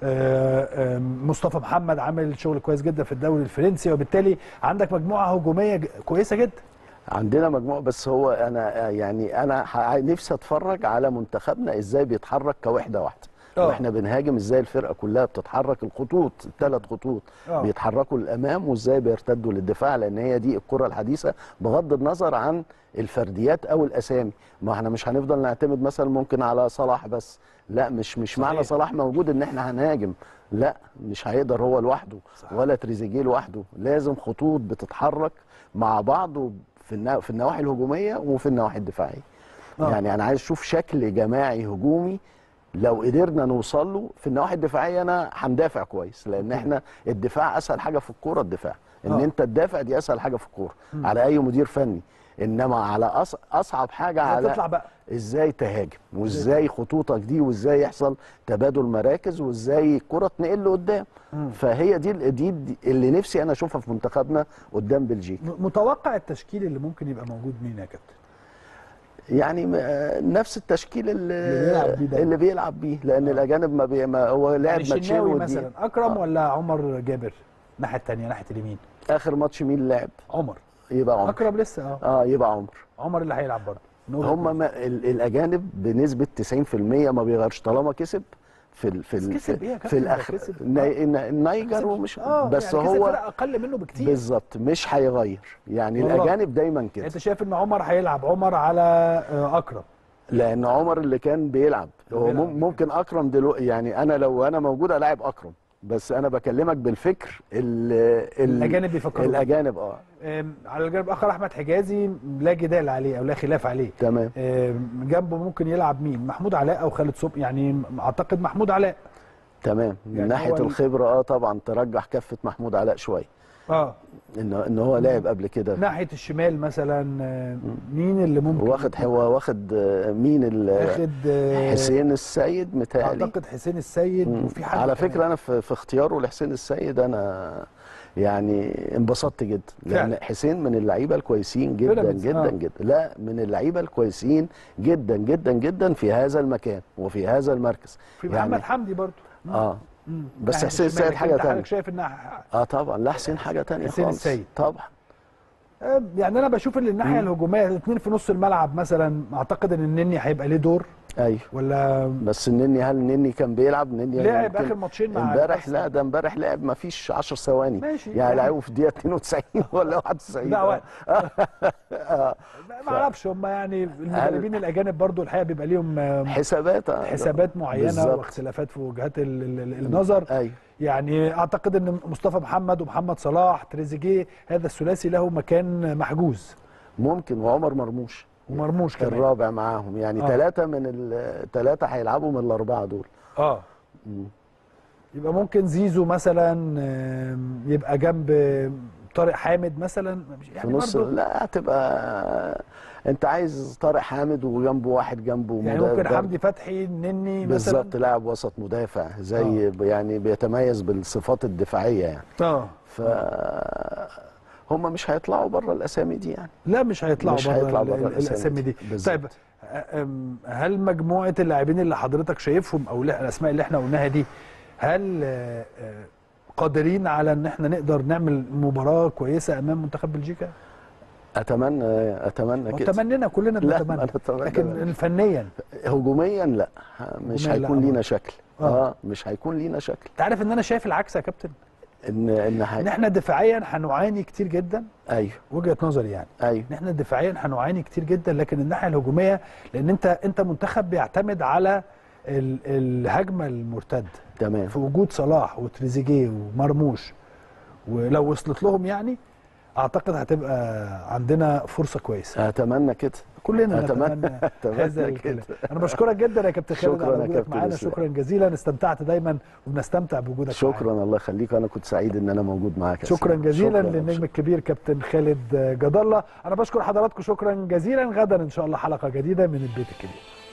آه، آه، مصطفى محمد عامل شغل كويس جدا في الدوري الفرنسي وبالتالي عندك مجموعه هجوميه ج- كويسه جدا عندنا مجموعه بس هو انا يعني انا ح- نفسي اتفرج على منتخبنا ازاي بيتحرك كوحده واحده آه. واحنا بنهاجم ازاي الفرقه كلها بتتحرك الخطوط الثلاث خطوط آه. بيتحركوا للامام وازاي بيرتدوا للدفاع لان هي دي الكره الحديثه بغض النظر عن الفرديات او الاسامي ما احنا مش هنفضل نعتمد مثلا ممكن على صلاح بس لا مش مش صحيح. معنى صلاح موجود ان احنا هنهاجم لا مش هيقدر هو لوحده ولا تريزيجيه لوحده لازم خطوط بتتحرك مع بعض في النا- في النواحي الهجوميه وفي النواحي الدفاعيه آه. يعني انا عايز اشوف شكل جماعي هجومي لو قدرنا نوصل له في النواحي الدفاعيه انا هندافع كويس لان احنا الدفاع اسهل حاجه في الكوره الدفاع ان آه. انت تدافع دي اسهل حاجه في الكوره مم. على اي مدير فني انما على أص... اصعب حاجه ازاي على تطلع بقى ازاي تهاجم وازاي خطوطك دي وازاي يحصل تبادل مراكز وازاي الكره تنقل لقدام مم. فهي دي دي دي اللي نفسي انا اشوفها في منتخبنا قدام بلجيكا م- متوقع التشكيل اللي ممكن يبقى موجود مين يا كابتن يعني م- آه، نفس التشكيل اللي اللي بيلعب بيه دايما. اللي بيلعب بيه لان الاجانب ما, بي ما هو لعب يعني ماتشين الشناوي ودي مثلا اكرم ولا عمر جابر الناحيه الثانيه ناحيه اليمين اخر ماتش مين لعب عمر يبقى عمر اكرم لسه اه اه يبقى عمر عمر اللي هيلعب برضه نقول هم ما ال- الاجانب بنسبه 90% ما بيغيرش طالما كسب في ال في ال كسب في, ايه يا في كابتن؟ ده الاخر كسب. الني- الن- النيجر ومش اه بس يعني كسب هو فرق اقل منه بكتير بالظبط مش هيغير يعني والله. الاجانب دايما كده انت شايف ان عمر هيلعب عمر على آه، اكرم لان عمر اللي كان بيلعب هو بيلعب. مم- ممكن اكرم دلوقتي يعني انا لو انا موجود الاعب اكرم بس انا بكلمك بالفكر ال ال الاجانب بيفكروا الاجانب اه آم، على الجانب الاخر احمد حجازي لا جدال عليه او لا خلاف عليه تمام آم، جنبه ممكن يلعب مين محمود علاء او خالد صبحي يعني اعتقد محمود علاء تمام من يعني ناحيه هو ال- الخبره اه طبعا ترجح كفه محمود علاء شويه اه ان ان هو لعب قبل كده ناحيه الشمال مثلا آه، مين اللي ممكن واخد هو واخد آه، مين ال- واخد آه، حسين السيد متهيألي اعتقد حسين السيد مم. وفي حد على كمان. فكره انا في, في اختياره لحسين السيد انا يعني انبسطت جدا لان فعلا. حسين من اللعيبه الكويسين جدا بيراميدز، جدا آه. جدا لا من اللعيبه الكويسين جدا جدا جدا في هذا المكان وفي هذا المركز في محمد حمدي برضه اه مم. بس ناحية حسين الشمال. السيد حاجه انت تانية حضرتك شايف انها اه طبعا لا حسين حاجه تانية حسين خالص السيد. طبعا آه، يعني انا بشوف ان الناحيه الهجوميه الاثنين في نص الملعب مثلا اعتقد ان النني هيبقى ليه دور ايوه ولا بس النني هل النني كان بيلعب النني لعب يمكن آخر ماتشين مع امبارح الأرسنال. لا ده امبارح لعب ما فيش 10 ثواني ماشي، يعني يعني. لعبوا في الدقيقه 92 ولا 91 لا وقت. آه. ما اعرفش هم يعني المدربين الاجانب برضو الحقيقه بيبقى ليهم آم، حسابات آه. حسابات معينه بالظبط. واختلافات في وجهات ال- ال- ال- النظر ايوه يعني اعتقد ان مصطفى محمد ومحمد صلاح تريزيجيه هذا الثلاثي له مكان محجوز ممكن وعمر مرموش ومرموش كمان الرابع معاهم يعني آه. ثلاثه من الثلاثه هيلعبوا من الاربعه دول اه مم. يبقى ممكن زيزو مثلا آم، يبقى جنب طارق حامد مثلا في يعني نص برضو لا هتبقى انت عايز طارق حامد وجنبه واحد جنبه يعني مدافع. ممكن حمدي فتحي نني مثلا بالظبط لاعب وسط مدافع زي آه. يعني بيتميز بالصفات الدفاعيه يعني اه ف هم مش هيطلعوا بره الاسامي دي يعني لا مش هيطلعوا مش بره هيطلع ال- بره ال- الاسامي دي بالظبط. طيب أم، هل مجموعه اللاعبين اللي حضرتك شايفهم او لا- الاسماء اللي احنا قلناها دي هل آه، آه، قادرين على ان احنا نقدر نعمل مباراه كويسه امام منتخب بلجيكا؟ اتمنى اتمنى كده وتمنينا كلنا لا بنتمنى أنا أتمنى لكن فنيا هجوميا لا مش هجومياً لا هيكون برضه. لينا شكل آه. اه مش هيكون لينا شكل انت عارف ان انا شايف العكس يا كابتن ان ان ان هي... احنا دفاعيا هنعاني كتير جدا ايوه وجهه نظري يعني ايوه ان احنا دفاعيا هنعاني كتير جدا لكن الناحيه الهجوميه لان انت انت منتخب بيعتمد على ال- الهجمه المرتده تمام في وجود صلاح وتريزيجيه ومرموش ولو وصلت لهم يعني اعتقد هتبقى عندنا فرصه كويسه اتمنى كده كلنا أتمنى- نتمنى أتمنى هذا كده. الكلام انا بشكرك جدا يا كابتن خالد شكراً على يا وجودك كابتن معانا إسلام. شكرا جزيلا استمتعت دايما وبنستمتع بوجودك معانا. شكرا الله يخليك انا كنت سعيد ان انا موجود معاك يا شكرا سيدي. جزيلا شكراً. للنجم الكبير كابتن خالد جد الله انا بشكر حضراتكم شكرا جزيلا غدا ان شاء الله حلقه جديده من البيت الكبير